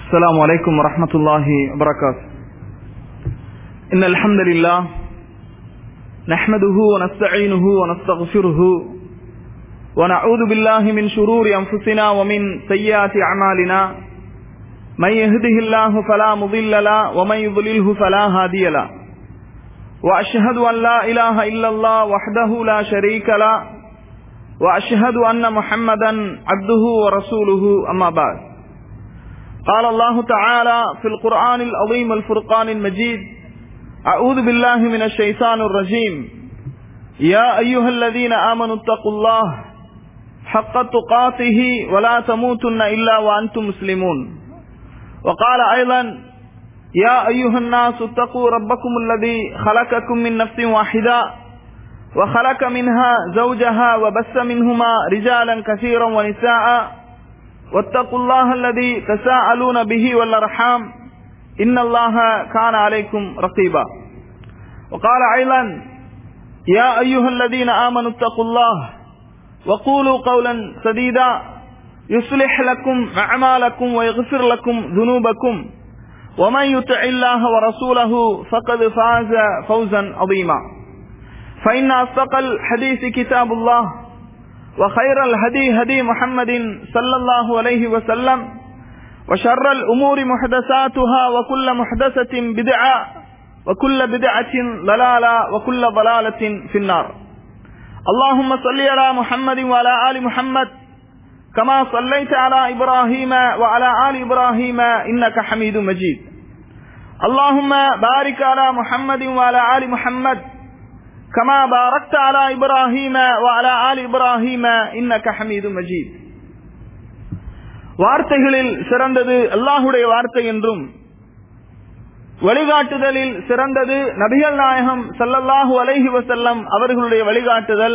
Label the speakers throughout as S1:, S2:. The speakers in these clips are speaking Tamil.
S1: السلام عليكم ورحمة الله وبركاته إن الحمد لله نحمده ونستعينه ونستغفره ونعوذ بالله من شرور أنفسنا ومن سيئات أعمالنا من يهده الله فلا مضل له ومن يضلله فلا هادي له وأشهد أن لا إله إلا الله وحده لا شريك له وأشهد أن محمدا عبده ورسوله أما بعد قال الله تعالى في القرآن العظيم الفرقان المجيد أعوذ بالله من الشيطان الرجيم يا أيها الذين آمنوا اتقوا الله حق تقاته ولا تموتن إلا وأنتم مسلمون وقال أيضا يا أيها الناس اتقوا ربكم الذي خلقكم من نفس واحدة وخلق منها زوجها وبث منهما رجالا كثيرا ونساء واتقوا الله الذي تساءلون به والأرحام إن الله كان عليكم رقيبا وقال أيضا يا أيها الذين آمنوا اتقوا الله وقولوا قولا سديدا يصلح لكم أعمالكم ويغفر لكم ذنوبكم ومن يطع الله ورسوله فقد فاز فوزا عظيما فإن أصدق الحديث كتاب الله وخير الهدي هدي محمد صلى الله عليه وسلم وشر الأمور محدثاتها وكل محدثة بدعة وكل بدعة ضلالة وكل ضلالة في النار اللهم صل على محمد وعلى آل محمد كما صليت على إبراهيم وعلى آل إبراهيم إنك حميد مجيد اللهم بارك على محمد وعلى آل محمد كما باركت على إبراهيم وعلى آل إبراهيم إنك حميد مجيد வார்த்தைகளில் சிறந்தது அல்லாஹுடைய வார்த்தை என்றும் வழிகாட்டுதலில் சிறந்தது நபிகள் நாயகம் சல்லல்லாஹு அலைஹி வசல்லம் அவர்களுடைய வழிகாட்டுதல்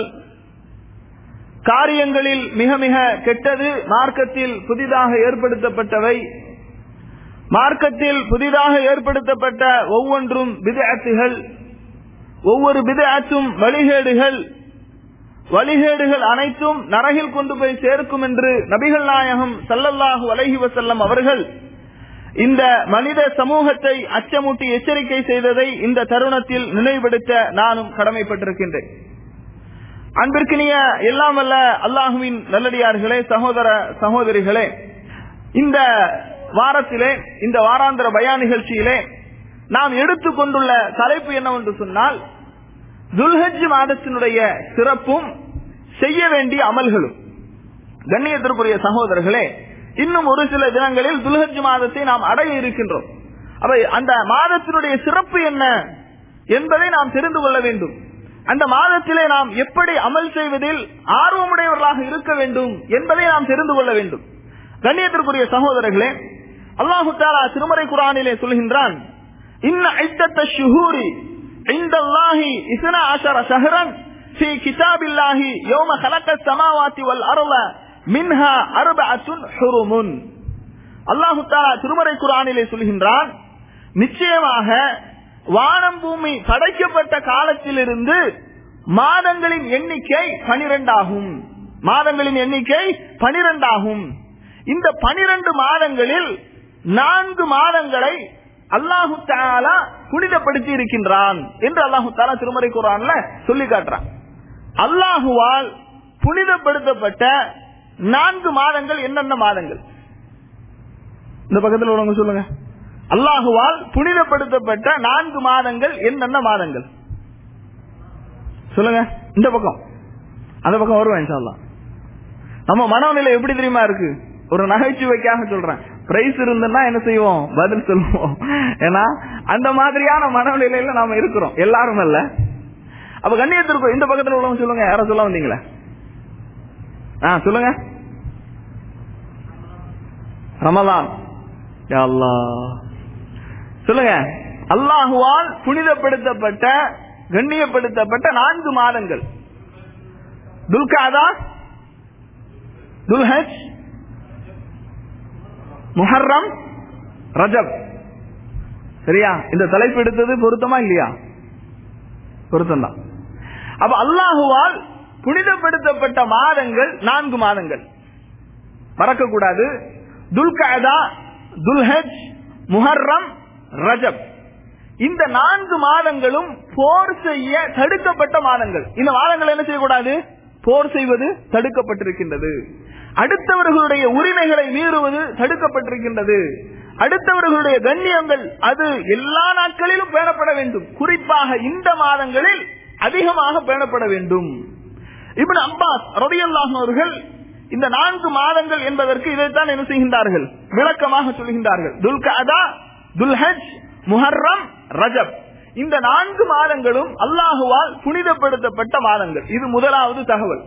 S1: காரியங்களில் மிக மிக கெட்டது மார்க்கத்தில் புதிதாக ஏற்படுத்தப்பட்டவை மார்க்கத்தில் புதிதாக ஏற்படுத்தப்பட்ட ஒவ்வொன்றும் விதத்துகள் ஒவ்வொரு விதத்தும் வழிகேடுகள் வழிகேடுகள் அனைத்தும் நரகில் கொண்டு போய் சேர்க்கும் என்று நபிகள் நாயகம் சல்லல்லாஹு அலஹி வசல்லம் அவர்கள் இந்த மனித சமூகத்தை அச்சமூட்டி எச்சரிக்கை செய்ததை இந்த தருணத்தில் நினைவுபடுத்த நானும் கடமைப்பட்டிருக்கின்றேன் அன்பிற்கினிய எல்லாம் வல்ல அல்லாஹுவின் நல்லடியார்களே சகோதர சகோதரிகளே இந்த வாரத்திலே இந்த வாராந்திர பயா நிகழ்ச்சியிலே நாம் எடுத்துக்கொண்டுள்ள தலைப்பு என்னவென்று சொன்னால் துல்ஹஜ் மாதத்தினுடைய சிறப்பும் செய்ய வேண்டிய அமல்களும் கண்ணியத்திற்குரிய சகோதரர்களே இன்னும் ஒரு சில தினங்களில் துல்ஹஜ் மாதத்தை நாம் அடைய இருக்கின்றோம் அவை அந்த மாதத்தினுடைய சிறப்பு என்ன என்பதை நாம் தெரிந்து கொள்ள வேண்டும் அந்த மாதத்திலே நாம் எப்படி அமல் செய்வதில் ஆர்வமுடையவர்களாக இருக்க வேண்டும் என்பதை நாம் தெரிந்து கொள்ள வேண்டும் கண்ணியத்திற்குரிய சகோதரர்களே அல்லாஹு தாலா திருமறை குரானிலே சொல்கின்றான் இன்ன ஐத்தத்த ஷுஹூரி عند الله اثنا عشر شهرا في كتاب الله يوم خلق السماوات والأرض منها أربعة حرم அல்லாஹு தாலா திருமறை குரானிலே சொல்கின்றான் நிச்சயமாக வானம் பூமி படைக்கப்பட்ட காலத்திலிருந்து மாதங்களின் எண்ணிக்கை பனிரெண்டாகும் மாதங்களின் எண்ணிக்கை பனிரெண்டாகும் இந்த பனிரெண்டு மாதங்களில் நான்கு மாதங்களை அல்லாஹு தாலா புனிதப்படுத்தி இருக்கின்றான் என்று அல்லாஹு தாலா திருமறை குரான்ல சொல்லி காட்டுறான் அல்லாஹுவால் புனிதப்படுத்தப்பட்ட நான்கு மாதங்கள் என்னென்ன மாதங்கள் இந்த பக்கத்தில் உள்ளவங்க சொல்லுங்க அல்லாஹுவால் புனிதப்படுத்தப்பட்ட நான்கு மாதங்கள் என்னென்ன மாதங்கள் சொல்லுங்க இந்த பக்கம் அந்த பக்கம் வருவேன் இன்ஷால்லா நம்ம மனநிலை எப்படி தெரியுமா இருக்கு ஒரு நகைச்சுவைக்காக சொல்றேன் பிரைஸ் இருந்ததுன்னா என்ன செய்வோம் பதில் சொல்லுவோம் ஏன்னா அந்த மாதிரியான மனநிலையில நாம இருக்கிறோம் எல்லாரும் அல்ல அப்ப கண்ணியத்திற்கும் இந்த பக்கத்துல உள்ளவங்க சொல்லுங்க யார சொல்ல வந்தீங்களா ஆ சொல்லுங்க ரமதான் சொல்லுங்க அல்லாஹுவால் புனிதப்படுத்தப்பட்ட கண்ணியப்படுத்தப்பட்ட நான்கு மாதங்கள் துல்காதா துல்ஹஜ் முஹர்ரம் ரஜப் சரியா இந்த தலைப்பு எடுத்தது பொருத்தமா இல்லையா பொருத்தம் தான் அப்ப அல்லாஹுவால் புனிதப்படுத்தப்பட்ட மாதங்கள் நான்கு மாதங்கள் மறக்கக்கூடாது துல்கதா துல்ஹஜ் முஹர்ரம் ரஜப் இந்த நான்கு மாதங்களும் போர் செய்ய தடுக்கப்பட்ட மாதங்கள் இந்த மாதங்கள் என்ன செய்யக்கூடாது போர் செய்வது தடுக்கப்பட்டிருக்கின்றது அடுத்தவர்களுடைய உரிமைகளை மீறுவது தடுக்கப்பட்டிருக்கின்றது அடுத்தவர்களுடைய கண்ணியங்கள் அது எல்லா நாட்களிலும் பேணப்பட வேண்டும் குறிப்பாக இந்த மாதங்களில் அதிகமாக பேணப்பட வேண்டும் இப்னு அப்பாஸ் ரதியல்லாஹு அவர்கள் இந்த நான்கு மாதங்கள் என்பதற்கு இதைத்தான் என்ன செய்கின்றார்கள் விளக்கமாக சொல்கின்றார்கள் துல்கஅதா துல்ஹஜ் முஹர்ரம் ரஜப் இந்த நான்கு மாதங்களும் அல்லாஹுவால் புனிதப்படுத்தப்பட்ட மாதங்கள் இது முதலாவது தகவல்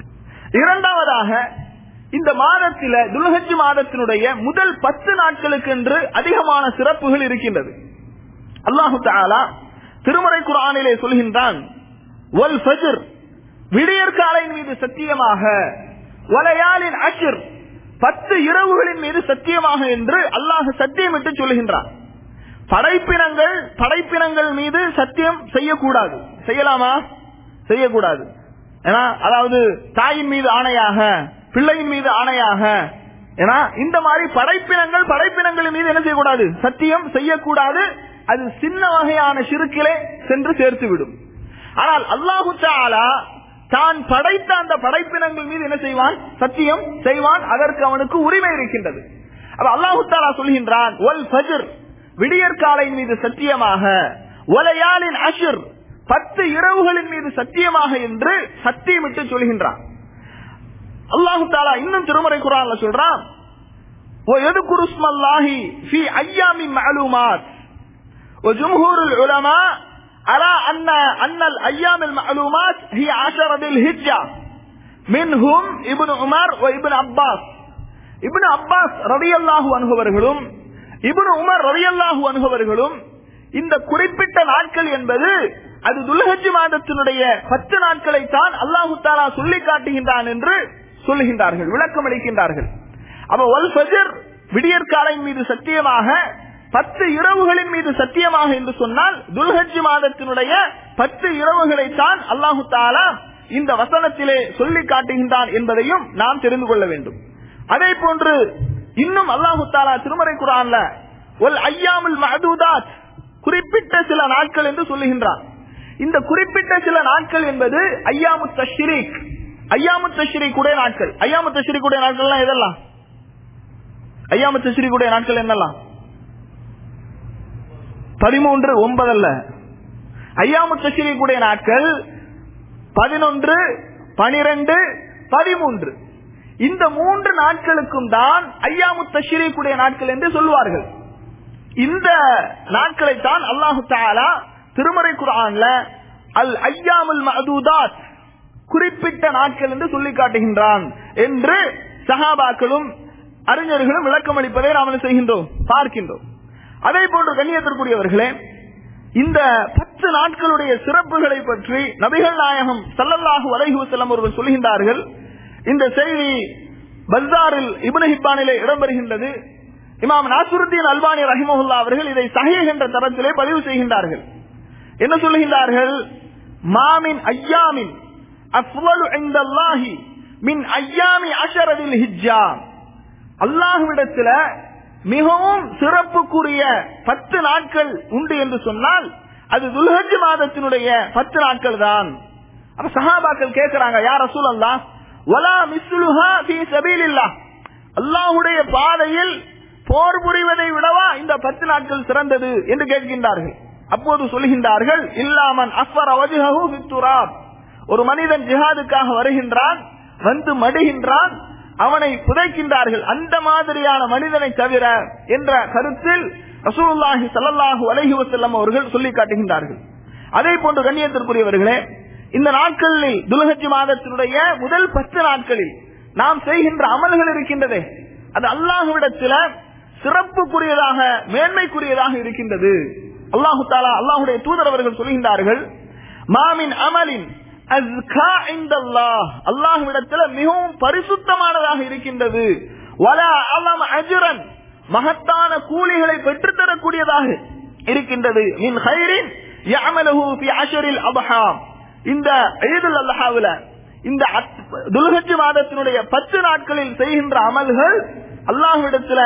S1: இரண்டாவதாக இந்த மாதத்தில துல்ஹஜ் மாதத்தினுடைய முதல் பத்து நாட்களுக்கு என்று அதிகமான சிறப்புகள் இருக்கின்றது அல்லாஹு தாலா திருமறை குரானிலே சொல்கின்றான் ஒல் ஃபஜ்ர் விடியற்காலையின் மீது சத்தியமாக வலையாலின் அஷிர் பத்து இரவுகளின் மீது சத்தியமாக என்று அல்லாஹ் சத்தியமிட்டு சொல்கின்றான் படைப்பினங்கள் படைப்பினங்கள் மீது சத்தியம் செய்யக்கூடாது செய்யலாமா செய்யக்கூடாது ஏன்னா அதாவது தாயின் மீது ஆணையாக பிள்ளையின் மீது ஆணையாக ஏன்னா இந்த மாதிரி படைப்பினங்கள் படைப்பினங்கள் மீது என்ன செய்யக்கூடாது சத்தியம் செய்யக்கூடாது அது சின்ன வகையான சிறுக்கிலே சென்று சேர்த்து விடும் ஆனால் அல்லாஹு தாலா தான் படைத்த அந்த படைப்பினங்கள் மீது என்ன செய்வான் சத்தியம் செய்வான் அதற்கு அவனுக்கு உரிமை இருக்கின்றது அப்ப அல்லாஹு தாலா சொல்கின்றான் ஒல் ஃபஜர் விடியற்காலையின் மீது சத்தியமாக ஒலையாலின் அஷிர் பத்து இரவுகளின் மீது சத்தியமாக என்று சத்தியமிட்டு சொல்கின்றான் அல்லாஹு தாலா இன்னும் திருமறை குரான்ல சொல்றான் ويذكر اسم الله في أيام معلومات وجمهور العلماء على أن أن الأيام المعلومات هي عشر ذي الهجة منهم ابن عمر وابن عباس ابن عباس رضي الله عنه அவர்களும் இப்னு உமர் ரலியல்லாஹு அன்ஹு அவர்களும் இந்த குறிப்பிட்ட நாட்கள் என்பது அது துல்ஹஜ் மாதத்தினுடைய பத்து நாட்களை தான் அல்லாஹு தாலா சொல்லி காட்டுகின்றான் என்று சொல்லுகின்றார்கள் விளக்கம் அளிக்கின்றார்கள் அப்ப ஒல் ஃபஜர் விடியற்காலையின் மீது சத்தியமாக பத்து இரவுகளின் மீது சத்தியமாக என்று சொன்னால் துல்ஹஜ் மாதத்தினுடைய பத்து இரவுகளை தான் அல்லாஹு தாலா இந்த வசனத்திலே சொல்லி காட்டுகின்றான் என்பதையும் நாம் தெரிந்து கொள்ள வேண்டும் அதே போன்று இன்னும் அல்லாஹு தாலா திருமறை குரான்ல ஒல் ஐயாமுல் மஹதூதாத் குறிப்பிட்ட சில நாட்கள் என்று சொல்லுகின்றான் இந்த குறிப்பிட்ட சில நாட்கள் என்பது ஐயாமு தஷ்ரீக் ஐயாமு தஷ்ரீக் உடைய நாட்கள் ஐயாமு தஷ்ரீக் உடைய நாட்கள்லாம் எதெல்லாம் ஐயாமு தஷ்ரீக் உடைய நாட்கள் என்னெல்லாம் பதிமூன்று ஒன்பது அல்ல ஐயாமு தஷ்ரீக் உடைய நாட்கள் பதினொன்று பனிரெண்டு பதிமூன்று இந்த மூன்று நாட்களுக்கும் தான் ஐயாமு தஷ்ரீக்குடைய நாட்கள் என்று சொல்வார்கள் இந்த நாட்களை தான் அல்லாஹு தாலா திருமறை குரான்ல அல் ஐயாமுல் மஹதூதாத் குறிப்பிட்ட நாட்கள் என்று சொல்லி காட்டுகின்றான் என்று சஹாபாக்களும் அறிஞர்களும் விளக்கம் அளிப்பதை நாம் என்ன செய்கின்றோம் பார்க்கின்றோம் அதே போன்று கண்ணியத்திற்குரியவர்களே இந்த பத்து நாட்களுடைய சிறப்புகளை பற்றி நபிகள் நாயகம் சல்லல்லாஹு அலைஹி வஸல்லம் அவர்கள் சொல்கின்றார்கள் இந்த செய்தி பல்சாரில் இப்னு ஹிப்பானிலே இடம்பெறுகின்றது இமாம் நாசுருத்தீன் அல்பானி ரஹிமஹுல்லா அவர்கள் இதை சஹீஹ் என்ற தரத்திலே பதிவு செய்கின்றார்கள் என்ன சொல்லுகின்றார்கள் மாமின் ஐயாமின் அஃவலு இந்தல்லாஹி மின் ஐயாமி அஷரதில் ஹிஜ்ஜா அல்லாஹ்விடத்துல மிகவும் சிறப்புக்குரிய பத்து நாட்கள் உண்டு என்று சொன்னால் அது துல்ஹஜ் மாதத்தினுடைய பத்து நாட்கள் தான் அப்ப சஹாபாக்கள் கேட்கிறாங்க யார் ரசூல் அல்லா வலா மிஸ்லுஹா ஃபீ சபீலில்லாஹ் அல்லாஹ்வுடைய பாதையில் போர் புரிவதை விடவா இந்த பத்து நாட்கள் சிறந்தது என்று கேட்கின்றார்கள் அப்போது சொல்கின்றார்கள் இல்லாமன் அஃபர் அவஜஹு ஃபித்துராப் ஒரு மனிதன் ஜிஹாதுக்காக வருகின்றான் வந்து மடிகின்றான் அவனை புதைக்கின்றார்கள் அந்த மாதிரியான மனிதனை தவிர என்ற கருத்தில் ரசூலுல்லாஹி ஸல்லல்லாஹு அலைஹி வஸல்லம் அவர்கள் சொல்லி காட்டுகின்றார்கள் அதே போன்று கண்ணியத்திற்குரியவர்களே இந்த நாட்களில் துல்ஹஜ் மாதத்தினுடைய முதல் பத்து நாட்களில் நாம் செய்கின்ற அமல்கள் இருக்கின்றதே அது அல்லாஹுவிடத்தில சிறப்புக்குரியதாக மேன்மைக்குரியதாக இருக்கின்றது அல்லாஹு தாலா அல்லாஹுடைய தூதர் அவர்கள் சொல்கின்றார்கள் மாமின் அமலின் அல்லாஹுவிடத்தில் மிகவும் பரிசுத்தமானதாக இருக்கின்றது வல அலம் அஜுரன் மகத்தான கூலிகளை பெற்றுத்தரக்கூடியதாக இருக்கின்றது மின் ஹைரின் யஅமலுஹு ஃபி அஷரில் அபஹாம் இந்த ஈதுல் அல்ஹாவுல இந்த துல்ஹஜ் மாதத்தினுடைய பத்து நாட்களில் செய்கின்ற அமல்கள் அல்லாஹ்விடத்துல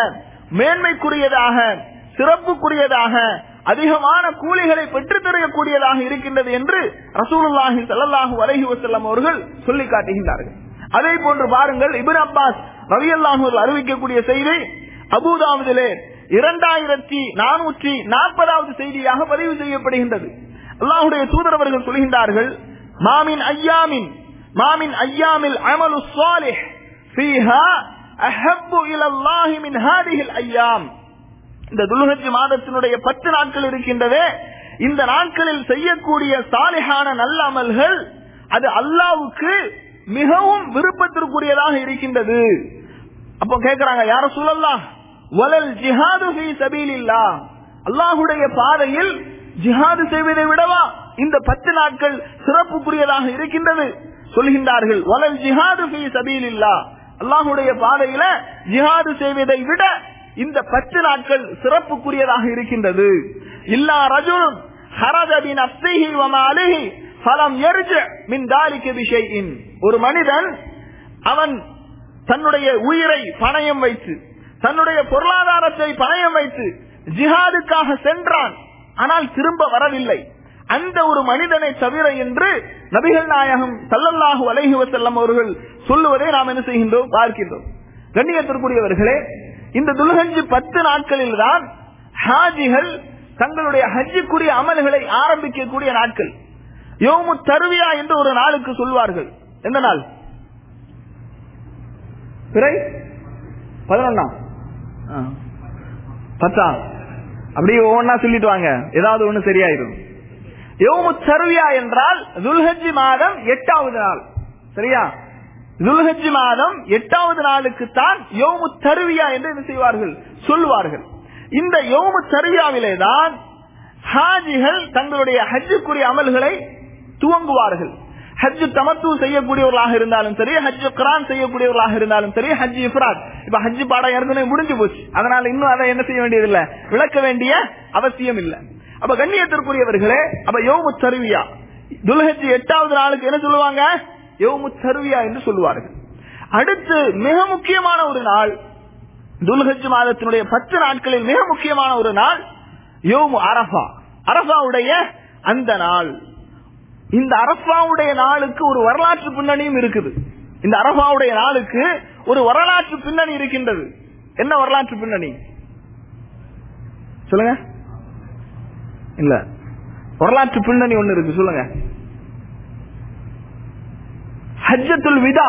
S1: மேன்மைக்குரியதாக சிறப்புக்குரியதாக அதிகமான கூலிகளை பெற்றுத் தரக்கூடியதாக இருக்கின்றது என்று ரசூலுல்லாஹி ஸல்லல்லாஹு அலைஹி வஸல்லம் அவர்கள் சொல்லி காட்டுகின்றார்கள் அதே போன்று பாருங்கள் இப்னு அப்பாஸ் ரலியல்லாஹு அன்ஹு அறிவிக்கக்கூடிய செய்தி அபூதாவுதிலே இரண்டாயிரத்தி நானூற்றி நாற்பதாவது செய்தியாக பதிவு செய்யப்படுகின்றது அல்லாஹுடைய தூதரவர்கள் சொல்கின்றார்கள் மாமின் ஐயாமின் மாமின் ஐயாமில் அமலு சாலிஹ் ஃபீஹா அஹப்பு இலல்லாஹி மின் ஹாதிஹில் ஐயாம் இந்த துல்ஹஜ் மாதத்தினுடைய பத்து நாட்கள் இருக்கின்றதே இந்த நாட்களில் செய்யக்கூடிய சாலிஹான நல்ல அமல்கள் அது அல்லாவுக்கு மிகவும் விருப்பத்திற்குரியதாக இருக்கின்றது அப்போ கேக்குறாங்க யார சொல்லலாம் வலல் ஜிஹாது ஃபீ சபீலில்லா அல்லாஹுடைய பாதையில் ஜிஹாது செய்வதை விடவா இந்த பத்து நாட்கள் சிறப்புக்குரியதாக இருக்கின்றது சொல்கின்றார்கள் வலல் ஜிஹாது ஃபீ சபீலில்லா அல்லாஹுடைய பாதையில ஜிஹாது செய்வதை விட இந்த பத்து நாட்கள் சிறப்புக்குரியதாக இருக்கின்றது இல்லா ரஜுல் ஹரஜ பின் அப்சிஹி வமாலிஹி ஃபலம் யர்ஜ மின் தாலிக பிஷைஇன் ஒரு மனிதன் அவன் தன்னுடைய உயிரை பணயம் வைத்து தன்னுடைய பொருளாதாரத்தை பணயம் வைத்து ஜிஹாதுக்காக சென்றான் ஆனால் திரும்ப வரவில்லை அந்த ஒரு மனிதனை தவிர என்று நபிகள் நாயகம் சல்லல்லாஹு அலைஹி வஸல்லம் அவர்கள் சொல்லுவதை நாம் என்ன செய்கின்றோம் பார்க்கின்றோம் கண்ணியத்திற்குரியவர்களே இந்த துல்ஹஜ் பத்து நாட்களில் தான் ஹாஜிகள் தங்களுடைய ஹஜ்ஜுக்குரிய அமல்களை ஆரம்பிக்கக்கூடிய நாட்கள் யோமு தருவியா என்று ஒரு நாளுக்கு சொல்வார்கள் எந்த நாள் பிறை பதினொன்னா பத்தா அப்படியே ஒவ்வொன்னா சொல்லிட்டு வாங்க ஏதாவது ஒண்ணு சரியாயிரும் யோமு தருவியா என்றால் துல்ஹஜ் மாதம் எட்டாவது நாள் சரியா துல்ஹஜ் மாதம் எட்டாவது நாளுக்கு தான் யோமு தருவியா என்று என்ன செய்வார்கள் சொல்லுவார்கள் இந்த யோமு தருவியாவிலே தான் ஹாஜிகள் தங்களுடைய ஹஜ்ஜுக்குரிய அமல்களை துவங்குவார்கள் ஹஜ் தமத்து செய்யக்கூடியவர்களாக இருந்தாலும் சரி ஹஜ் குரான் செய்யக்கூடியவர்களாக இருந்தாலும் சரி ஹஜ் இஃப்ராத் இப்ப ஹஜ் பாடம் ஏற்கனவே முடிஞ்சு போச்சு அதனால இன்னும் அதை என்ன செய்ய வேண்டியதில்லை விளக்க வேண்டிய அவசியம் இல்லை அப்ப கண்ணியத்திற்குரியவர்களே அப்ப யோமு தருவியா துல்ஹஜ் எட்டாவது நாளுக்கு என்ன சொல்லுவாங்க யோமு தருவியா என்று சொல்லுவார்கள் அடுத்து மிக முக்கியமான ஒரு நாள் துல்ஹஜ் மாதத்தினுடைய பத்து நாட்களில் மிக முக்கியமான ஒரு நாள் யோமு அரபா அரபாவுடைய அந்த நாள் இந்த அரபாவுடைய நாளுக்கு ஒரு வரலாற்று பின்னணியும் இருக்குது இந்த அரபாவுடைய நாளுக்கு ஒரு வரலாற்று பின்னணி இருக்கின்றது என்ன வரலாற்று பின்னணி சொல்லுங்க இல்ல வரலாற்று பின்னணி ஒண்ணு இருக்கு சொல்லுங்க ஹஜ்ஜத்துல் விதா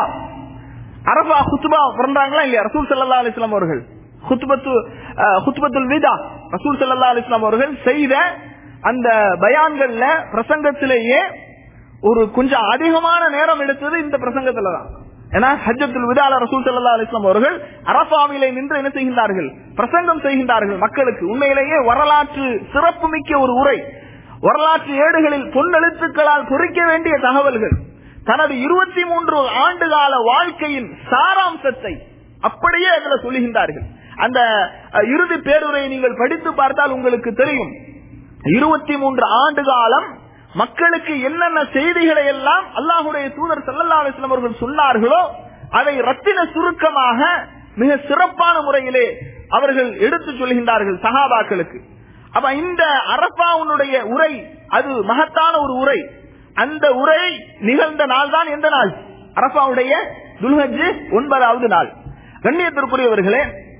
S1: அரபா குத்துபா பண்றாங்களா இல்லையா ரசூல் சல்லா அலிஸ்லாம் அவர்கள் குத்துபத்து குத்துபத்துல் விதா ரசூல் சல்லா அலிஸ்லாம் அவர்கள் செய்த அந்த பயான்கள்ல பிரசங்கத்திலேயே ஒரு கொஞ்சம் அதிகமான நேரம் எடுத்தது இந்த பிரசங்கத்துல தான் ஏன்னா ஹஜ்ஜத்துல் விதால ரசூல் சல்லா அலிஸ்லாம் அவர்கள் அரபாவிலே நின்று என்ன செய்கின்றார்கள் பிரசங்கம் செய்கின்றார்கள் மக்களுக்கு உண்மையிலேயே வரலாற்று சிறப்புமிக்க ஒரு உரை வரலாற்று ஏடுகளில் பொன்னெழுத்துக்களால் பொறிக்க வேண்டிய தகவல்கள் தனது இருபத்தி மூன்று ஆண்டு கால வாழ்க்கையின் சாராம்சத்தை அப்படியே அதுல சொல்லுகின்றார்கள் அந்த இறுதி பேருரையை நீங்கள் படித்து பார்த்தால் உங்களுக்கு தெரியும் இருபத்தி மூன்று ஆண்டு காலம் மக்களுக்கு என்னென்ன செய்திகளை எல்லாம் அல்லாஹுடைய தூதர் சல்லல்லா அலிஸ்லாம் அவர்கள் சொன்னார்களோ அதை ரத்தின சுருக்கமாக மிக சிறப்பான முறையிலே அவர்கள் எடுத்து சொல்கின்றார்கள் சகாபாக்களுக்கு அப்ப இந்த அரப்பாவுடைய உரை அது மகத்தான ஒரு உரை அந்த உரை நிகழ்ந்த நாள் தான் எந்த நாள் அரபாவுடைய துல்ஹஜ் ஒன்பதாவது நாள் கண்ணியத்திற்குரியவர்களே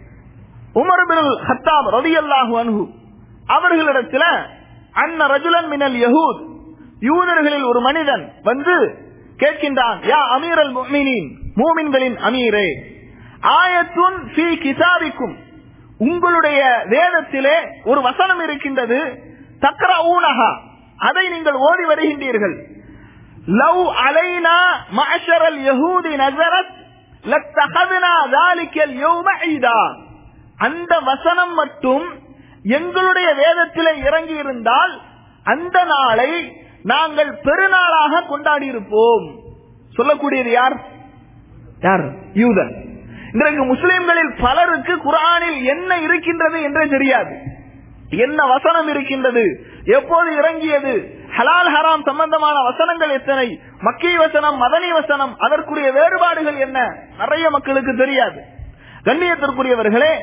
S1: உமர் பின் ஹத்தாப் ரதியல்லாஹு அன்ஹு அவர்களிடத்துல அன்ன ரஜுலன் மினல் யஹூத் யூதர்களில் ஒரு மனிதன் வந்து கேட்கின்றான் யா அமீர் அல் முஃமினீன் மூமின்களின் அமீரே ஆயத்துன் ஃபீ கிதாபிக்கும் உங்களுடைய வேதத்திலே ஒரு வசனம் இருக்கின்றது தக்ர ஊனஹா அதை நீங்கள் ஓதி வருகின்றீர்கள் லவ் அலைனா மஅஷரல் யஹூதி நஸரத் லத்தஹதுனா தாலிக்கல் யௌம ஈதா அந்த வசனம் மட்டும் எங்களுடைய வேதத்திலே இறங்கி இருந்தால் அந்த நாளை நாங்கள் பெருநாளாக கொண்டாடி இருப்போம் சொல்லக்கூடியது யார் யார் யூதன் இன்றைக்கு முஸ்லிம்களில் பலருக்கு குரானில் என்ன இருக்கின்றது என்றே தெரியாது என்ன வசனம் இருக்கின்றது எப்போது இறங்கியது ஹலால் ஹராம் சம்பந்தமான வசனங்கள் எத்தனை மக்கி வசனம் மதனி வசனம் அதற்குரிய வேறுபாடுகள் என்ன நிறைய மக்களுக்கு தெரியாது கண்ணியத்திற்குரியவர்களே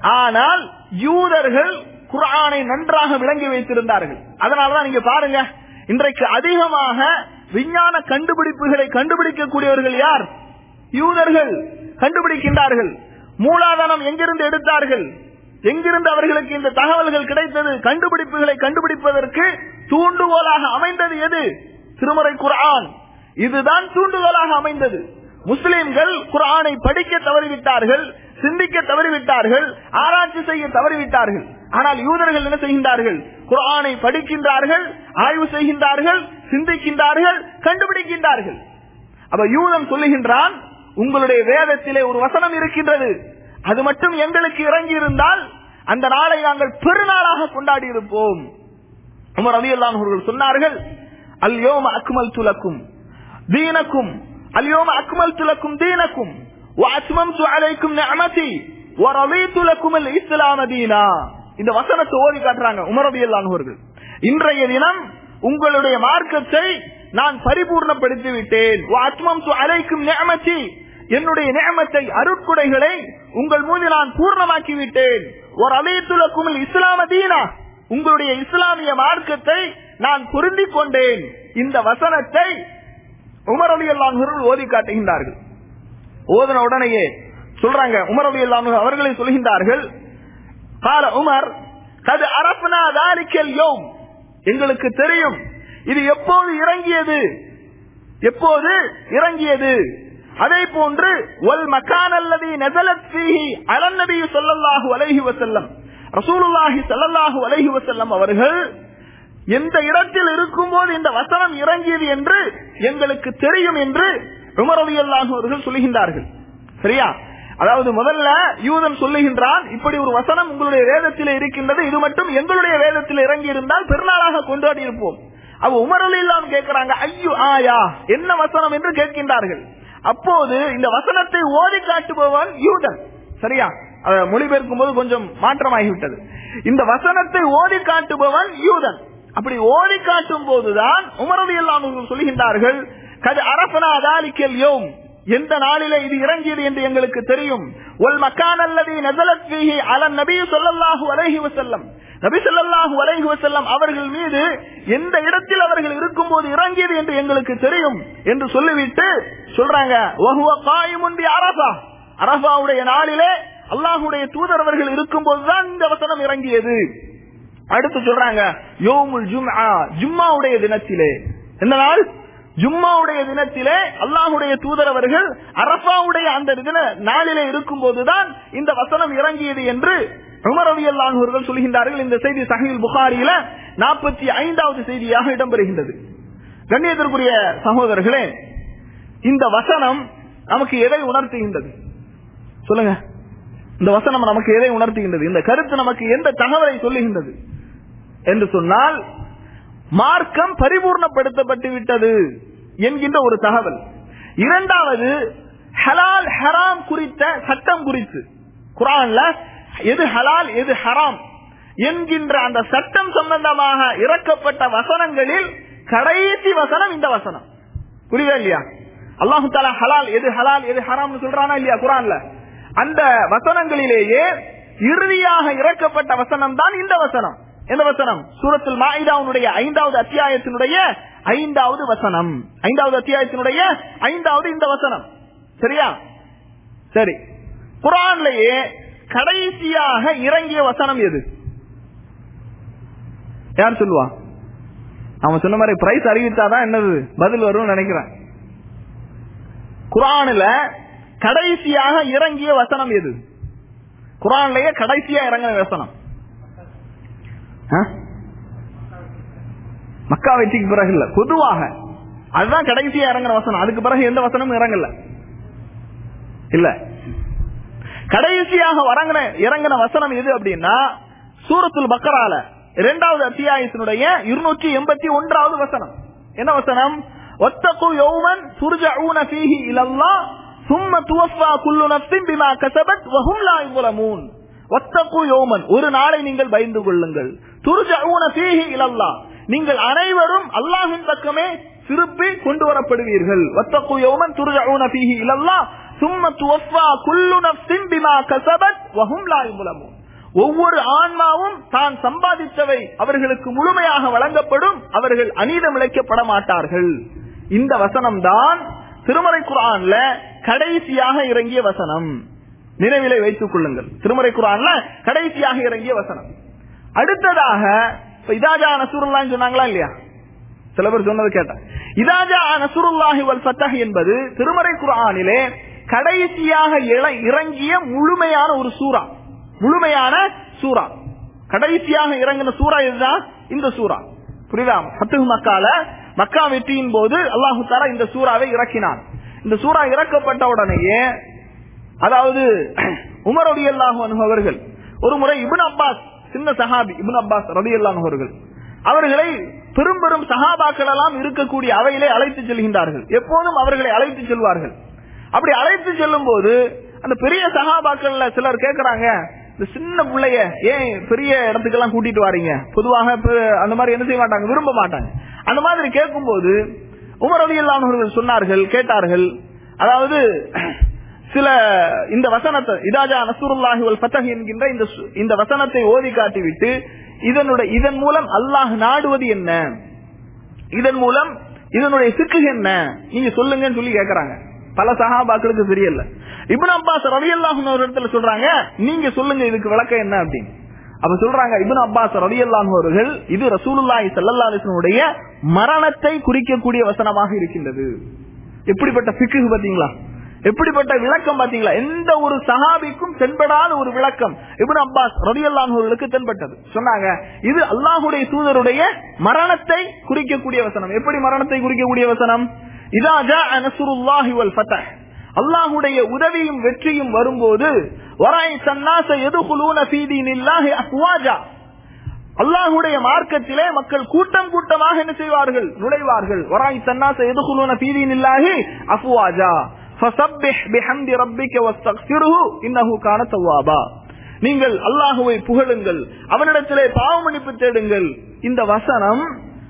S1: ஆனால் யூதர்கள் குர்ஆனை நன்றாக விளங்கி வைத்திருந்தார்கள் அதனாலதான் நீங்க பாருங்க இன்றைக்கு அதிகமாக விஞ்ஞான கண்டுபிடிப்புகளை கண்டுபிடிக்கக்கூடியவர்கள் யார் யூதர்கள் கண்டுபிடிக்கின்றார்கள் மூலாதாரம் எங்கிருந்து எடுத்தார்கள் எங்கிருந்து அவர்களுக்கு இந்த தகவல்கள் கிடைத்தது கண்டுபிடிப்புகளை கண்டுபிடிப்பதற்கு தூண்டுகோலாக அமைந்தது எது திருமறை குர்ஆன் இதுதான் தூண்டுகோலாக அமைந்தது முஸ்லிம்கள் குர்ஆனை படிக்க தவறிவிட்டார்கள் சிந்திக்க தவறிவிட்டார்கள் ஆராய்ச்சி செய்ய தவறிவிட்டார்கள் ஆனால் யூதர்கள் என்ன செய்கின்றார்கள் குர்ஆனை படிக்கின்றார்கள் ஆய்வு செய்கின்றார்கள் சிந்திக்கின்றார்கள் கண்டுபிடிக்கின்றார்கள் அப்ப யூதன் சொல்லுகின்றான் உங்களுடைய வேதத்திலே ஒரு வசனம் இருக்கின்றது அது மட்டும் எங்களுக்கு இறங்கி இருந்தால் அந்த நாளை நாங்கள் பெருநாளாக கொண்டாடி இருப்போம் உமர் அலி அவர்கள் சொன்னார்கள் அல்யோம அக்மல் துலக்கும் தீனக்கும் அல்யோம அக்மல் துலக்கும் தீனக்கும் وَأَتْمَمْتُ عَلَيْكُمْ نِعْمَتِي وَرَضِيتُ لَكُمُ الْإِسْلَامَ دِينًا இந்த வசனத்தை ஓதி காட்டுறாங்க உமர் ரலியல்லாஹு அவர்கள் இன்றைய தினம் உங்களுடைய மார்க்கத்தை நான் பரிபூர்ணப்படுத்தி விட்டேன் وَأَتْمَمْتُ عَلَيْكُمْ نِعْمَتِي என்னுடைய நியமத்தை அருட்குடைகளை உங்கள் மீது நான் பூர்ணமாக்கி விட்டேன் ஒரு அலையத்துலக்கும் இஸ்லாம தீனா உங்களுடைய இஸ்லாமிய மார்க்கத்தை நான் பொருந்திக் கொண்டேன் இந்த வசனத்தை உமர் அலி அல்லாஹர்கள் ஓதி காட்டுகின்றார்கள் ஓதன உடனேயே சொல்றாங்க உமர் அலி அல்லாஹ் அவர்களை சொல்கின்றார்கள் கால உமர் கது அரப்பனா தாரிக்கல் யோம் எங்களுக்கு தெரியும் இது எப்போது இறங்கியது எப்போது இறங்கியது அதே போன்று ஒல் மக்கான் அல்லது நெசலத் ஃபீஹி அலன் நபி ஸல்லல்லாஹு அலைஹி வஸல்லம் ரசூலுல்லாஹி ஸல்லல்லாஹு அலைஹி வஸல்லம் அவர்கள் எந்த இடத்தில் இருக்கும்போது இந்த வசனம் இறங்கியது என்று எங்களுக்கு தெரியும் என்று உமர் ரலியல்லாஹு அவர்கள் சொல்லுகின்றார்கள் சரியா அதாவது முதல்ல யூதன் சொல்லுகின்றான் இப்படி ஒரு வசனம் உங்களுடைய வேதத்தில் இருக்கின்றது இது மட்டும் எங்களுடைய வேதத்தில் இறங்கி இருந்தால் பெருநாளாக கொண்டாடி இருப்போம் அவ உமர் அலில்லாம் கேட்கிறாங்க ஐயோ ஆயா என்ன வசனம் என்று கேட்கின்றார்கள் அப்போது இந்த வசனத்தை ஓதி காட்டுபவன் யூதன் சரியா அத மொழிபெயர்க்கும் போது கொஞ்சம் மாற்றமாகிவிட்டது இந்த வசனத்தை ஓதி காட்டுபவன் யூதன் அப்படி ஓதி காட்டும் போதுதான் உமரது எல்லாம் சொல்லுகின்றார்கள் கது அரசனா அதாலிக்கல் யோம் எந்த நாளிலே இது இறங்கியது என்று எங்களுக்கு தெரியும் ஒல் மக்கான் அல்லது நசலத் ஃபீஹி அலன் நபி ஸல்லல்லாஹு அலைஹி வஸல்லம் நபி ஸல்லல்லாஹு அலைஹி வஸல்லம் அவர்கள் மீது எந்த இடத்தில் அவர்கள் இருக்கும்போது இறங்கியது என்று எங்களுக்கு தெரியும் என்று சொல்லிவிட்டு சொல்றாங்க வஹுவ காயிமுன் பி அரஃபா அரஃபாவுடைய நாளிலே அல்லாஹ்வுடைய தூதர் அவர்கள் இருக்கும்போதுதான் இந்த வசனம் இறங்கியது அடுத்து சொல்றாங்க யோமுல் ஜும்ஆ ஜும்மாவுடைய தினத்திலே என்ன நாள் ஜும்மாவுடைய தினத்திலே அல்லாஹுடைய தூதர் அவர்கள் அரபாவுடைய அந்த தின நாளிலே இருக்கும் போதுதான் இந்த வசனம் இறங்கியது என்று உமர் அலி அல்லாஹர்கள் சொல்கின்றார்கள் இந்த செய்தி சஹீல் புகாரியில நாற்பத்தி ஐந்தாவது செய்தியாக இடம்பெறுகின்றது கண்ணியத்திற்குரிய சகோதரர்களே இந்த வசனம் நமக்கு எதை உணர்த்துகின்றது சொல்லுங்க இந்த வசனம் நமக்கு எதை உணர்த்துகின்றது இந்த கருத்து நமக்கு எந்த தகவலை சொல்லுகின்றது என்று சொன்னால் மார்க்கம் பரிபூர்ணப்படுத்தப்பட்டு விட்டது என்கின்ற ஒரு தகவல் இரண்டாவது ஹலால் ஹராம் குறித்த சட்டம் குறித்து குரான்ல எது ஹலால் எது ஹராம் என்கின்ற அந்த சட்டம் சம்பந்தமாக இறக்கப்பட்ட வசனங்களில் கடைசி வசனம் இந்த வசனம் புரியுதா இல்லையா அல்லாஹு தாலா ஹலால் எது ஹலால் எது ஹராம்னு சொல்றானா இல்லையா குரான்ல அந்த வசனங்களிலேயே இறுதியாக இறக்கப்பட்ட வசனம் தான் இந்த வசனம் எந்த வசனம் சூரத்தில் மாயிதாவுடைய ஐந்தாவது அத்தியாயத்தினுடைய ஐந்தாவது வசனம் ஐந்தாவது அத்தியாயத்தினுடைய ஐந்தாவது இந்த வசனம் சரியா சரி குரான்லயே கடைசியாக இறங்கிய வசனம் எது யார் சொல்லுவா அவன் சொன்ன மாதிரி பிரைஸ் அறிவித்தாதான் என்னது பதில் வரும்னு நினைக்கிறேன் குரானில கடைசியாக இறங்கிய வசனம் எது குரான்லயே கடைசியா இறங்கின வசனம் மக்கா வெற்றிக்கு பிறகு இல்ல பொதுவாக அதுதான் கடைசியா இறங்குற வசனம் அதுக்கு பிறகு எந்த வசனமும் இறங்கல இல்ல கடைசியாக வரங்கின இறங்கின வசனம் எது அப்படின்னா சூரத்துல் பக்கரால இரண்டாவது அத்தியாயத்தினுடைய இருநூற்றி எண்பத்தி ஒன்றாவது வசனம் என்ன வசனம் ஒத்தகு யௌமன் துர்ஜஊன ஃபீஹி இலல்லாஹ் ثم توفى كل نفس بما كسبت وهم لا يظلمون ஒத்தகு யோமன் ஒரு நாளை நீங்கள் பயந்து கொள்ளுங்கள் துர்ஜஊன ஃபீஹி இலல்லாஹ் நீங்கள் அனைவரும் அல்லாஹ்வின் பக்கமே திருப்பி கொண்டு வரப்படுவீர்கள் ஒத்தகு யோமன் துர்ஜஊன ஃபீஹி இலல்லாஹ் ثم توفى كل نفس بما كسبت وهم لا يظلمون ஒவ்வொரு ஆன்மாவும் தான் சம்பாதித்தவை அவர்களுக்கு முழுமையாக வழங்கப்படும் அவர்கள் அநீதம் இழைக்கப்பட மாட்டார்கள் இந்த வசனம் தான் திருமறை குரான்ல கடைசியாக இறங்கிய வசனம் நினைவிலை வைத்துக் கொள்ளுங்கள் திருமறை குரான்ல கடைசியாக இறங்கிய வசனம் அடுத்ததாக இப்ப இதாஜா நசூருல்லான்னு சொன்னாங்களா இல்லையா சில பேர் சொன்னது கேட்டேன் இதாஜா நசூருல்லாஹி வல் ஃபத்தஹ் என்பது திருமறை குரானிலே கடைசியாக இள- இறங்கிய முழுமையான ஒரு சூரா முழுமையான சூரா கடைசியாக இறங்கின சூரா இதுதான் இந்த சூரா புரியுதா ஃபத்துஹ் மக்கால மக்கா வெற்றியின் போது அல்லாஹு தாலா இந்த சூறாவை இறக்கினான் இந்த சூறா இறக்கப்பட்ட உடனேயே அதாவது உமர் ரதி அவர்கள் ஒரு முறை இப்னு அப்பாஸ் சின்ன சஹாபி இப்னு அப்பாஸ் ரதி அவர்கள் அவர்களை பெரும் பெரும் சஹாபாக்கள் எல்லாம் இருக்கக்கூடிய அவையிலே அழைத்து செல்கின்றார்கள் எப்போதும் அவர்களை அழைத்து செல்வார்கள் அப்படி அழைத்து செல்லும் போது அந்த பெரிய சகாபாக்கள்ல சிலர் கேக்குறாங்க இந்த சின்ன பிள்ளைய ஏன் பெரிய இடத்துக்கெல்லாம் கூட்டிட்டு வாரீங்க பொதுவாக பெ- அந்த மாதிரி என்ன செய்ய மாட்டாங்க விரும்ப மாட்டாங்க அந்த மாதிரி கேட்கும்போது உமர் அலி அவர்கள் சொன்னார்கள் கேட்டார்கள் அதாவது சில இந்த வசனத்தை இதாஜா நசூருல்லாஹி வல் ஃபத்தஹ் என்கின்ற இந்த சு- இந்த வசனத்தை ஓதி காட்டிவிட்டு இதனுடைய இதன் மூலம் அல்லாஹ் நாடுவது என்ன இதன் மூலம் இதனுடைய சிக்கு என்ன நீங்க சொல்லுங்கன்னு சொல்லி கேக்குறாங்க பல சஹாபாக்களுக்கு தெரியல இப்னு அப்பாஸ் ரலியல்லாஹு ஒரு இடத்துல சொல்றாங்க நீங்க சொல்லுங்க இதுக்கு விளக்கம் என்ன அப்படின்னு அப்ப சொல்றாங்க இப்னு அப்பாஸ் ரலியல்லாஹு அவர்கள் இது ரசூலுல்லாஹி ஸல்லல்லாஹு அலைஹி வஸல்லுடைய மரணத்தை குறிக்கக்கூடிய வசனமாக இருக்கின்றது எப்படிப்பட்ட ஃபிக்ஹ் பாத்தீங்களா எப்படிப்பட்ட விளக்கம் பாத்தீங்களா எந்த ஒரு சஹாபிக்கும் தென்படாத ஒரு விளக்கம் இப்னு அப்பாஸ் ரலியல்லாஹு அவர்களுக்கு தென்பட்டது சொன்னாங்க இது அல்லாஹ்வுடைய தூதருடைய மரணத்தை குறிக்கக்கூடிய வசனம் எப்படி மரணத்தை குறிக்கக்கூடிய வசனம் இதா ஜாஅ நஸ்ருல்லாஹி வல் ஃபதஹ் அல்லாஹ்வுடைய உதவியும் வெற்றியும் வரும்போது வராய் சன்னாச எதுகுலூன ஃபீ தீனில்லாஹி அஃப்வாஜா அல்லாஹுடைய மார்க்கத்திலே மக்கள் கூட்டம் கூட்டமாக என்ன செய்வார்கள் நுழைவார்கள் வராய் தன்னாச எதுகுலூன ஃபீ தீனில்லாஹி அஃப்வாஜா ஃபஸப்பிஹ் பிஹம்தி ரப்பிக வஸ்தக்ஃபிருஹு இன்னஹு கான தவ்வாபா நீங்கள் அல்லாஹுவை புகழுங்கள் அவனிடத்திலே பாவ மன்னிப்பு தேடுங்கள் இந்த வசனம்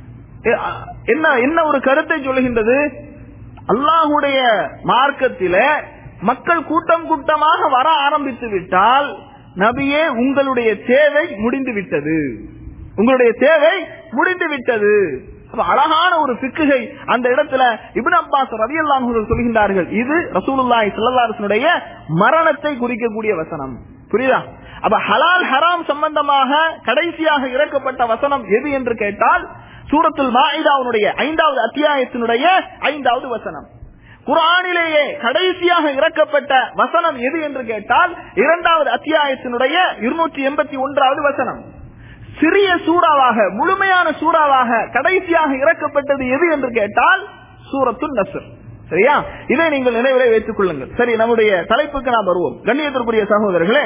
S1: எ- என்ன என்ன ஒரு கருத்தை சொல்கின்றது அல்லாஹுடைய மார்க்கத்தில மக்கள் கூட்டம் கூட்டமாக வர ஆரம்பித்து விட்டால் நபியே உங்களுடைய தேவை முடிந்து விட்டது உங்களுடைய தேவை முடிந்து விட்டது அப்ப அழகான ஒரு பிக்குகை அந்த இடத்துல இப்னு அப்பாஸ் ரலியல்லாஹு அன்ஹு சொல்கின்றார்கள் இது ரசூலுல்லாஹி ஸல்லல்லாஹு அலைஹி வஸல்லுடைய மரணத்தை குறிக்கக்கூடிய வசனம் புரியுதா அப்ப ஹலால் ஹராம் சம்பந்தமாக கடைசியாக இறக்கப்பட்ட வசனம் எது என்று கேட்டால் சூரத்துல் மாயிதாவுடைய ஐந்தாவது அத்தியாயத்தினுடைய ஐந்தாவது வசனம் குரானிலேயே கடைசியாக இறக்கப்பட்ட வசனம் எது என்று கேட்டால் இரண்டாவது அத்தியாயத்தினுடைய இருநூற்றி எண்பத்தி ஒன்றாவது வசனம் சிறிய சூறாவாக முழுமையான சூறாவாக கடைசியாக இறக்கப்பட்டது எது என்று கேட்டால் சூரத்துல் நஸ்ர் சரியா இதை நீங்கள் நினைவிலே வைத்துக் கொள்ளுங்கள் சரி நம்முடைய தலைப்புக்கு நாம் வருவோம் கண்ணியத்திற்குரிய சகோதரர்களே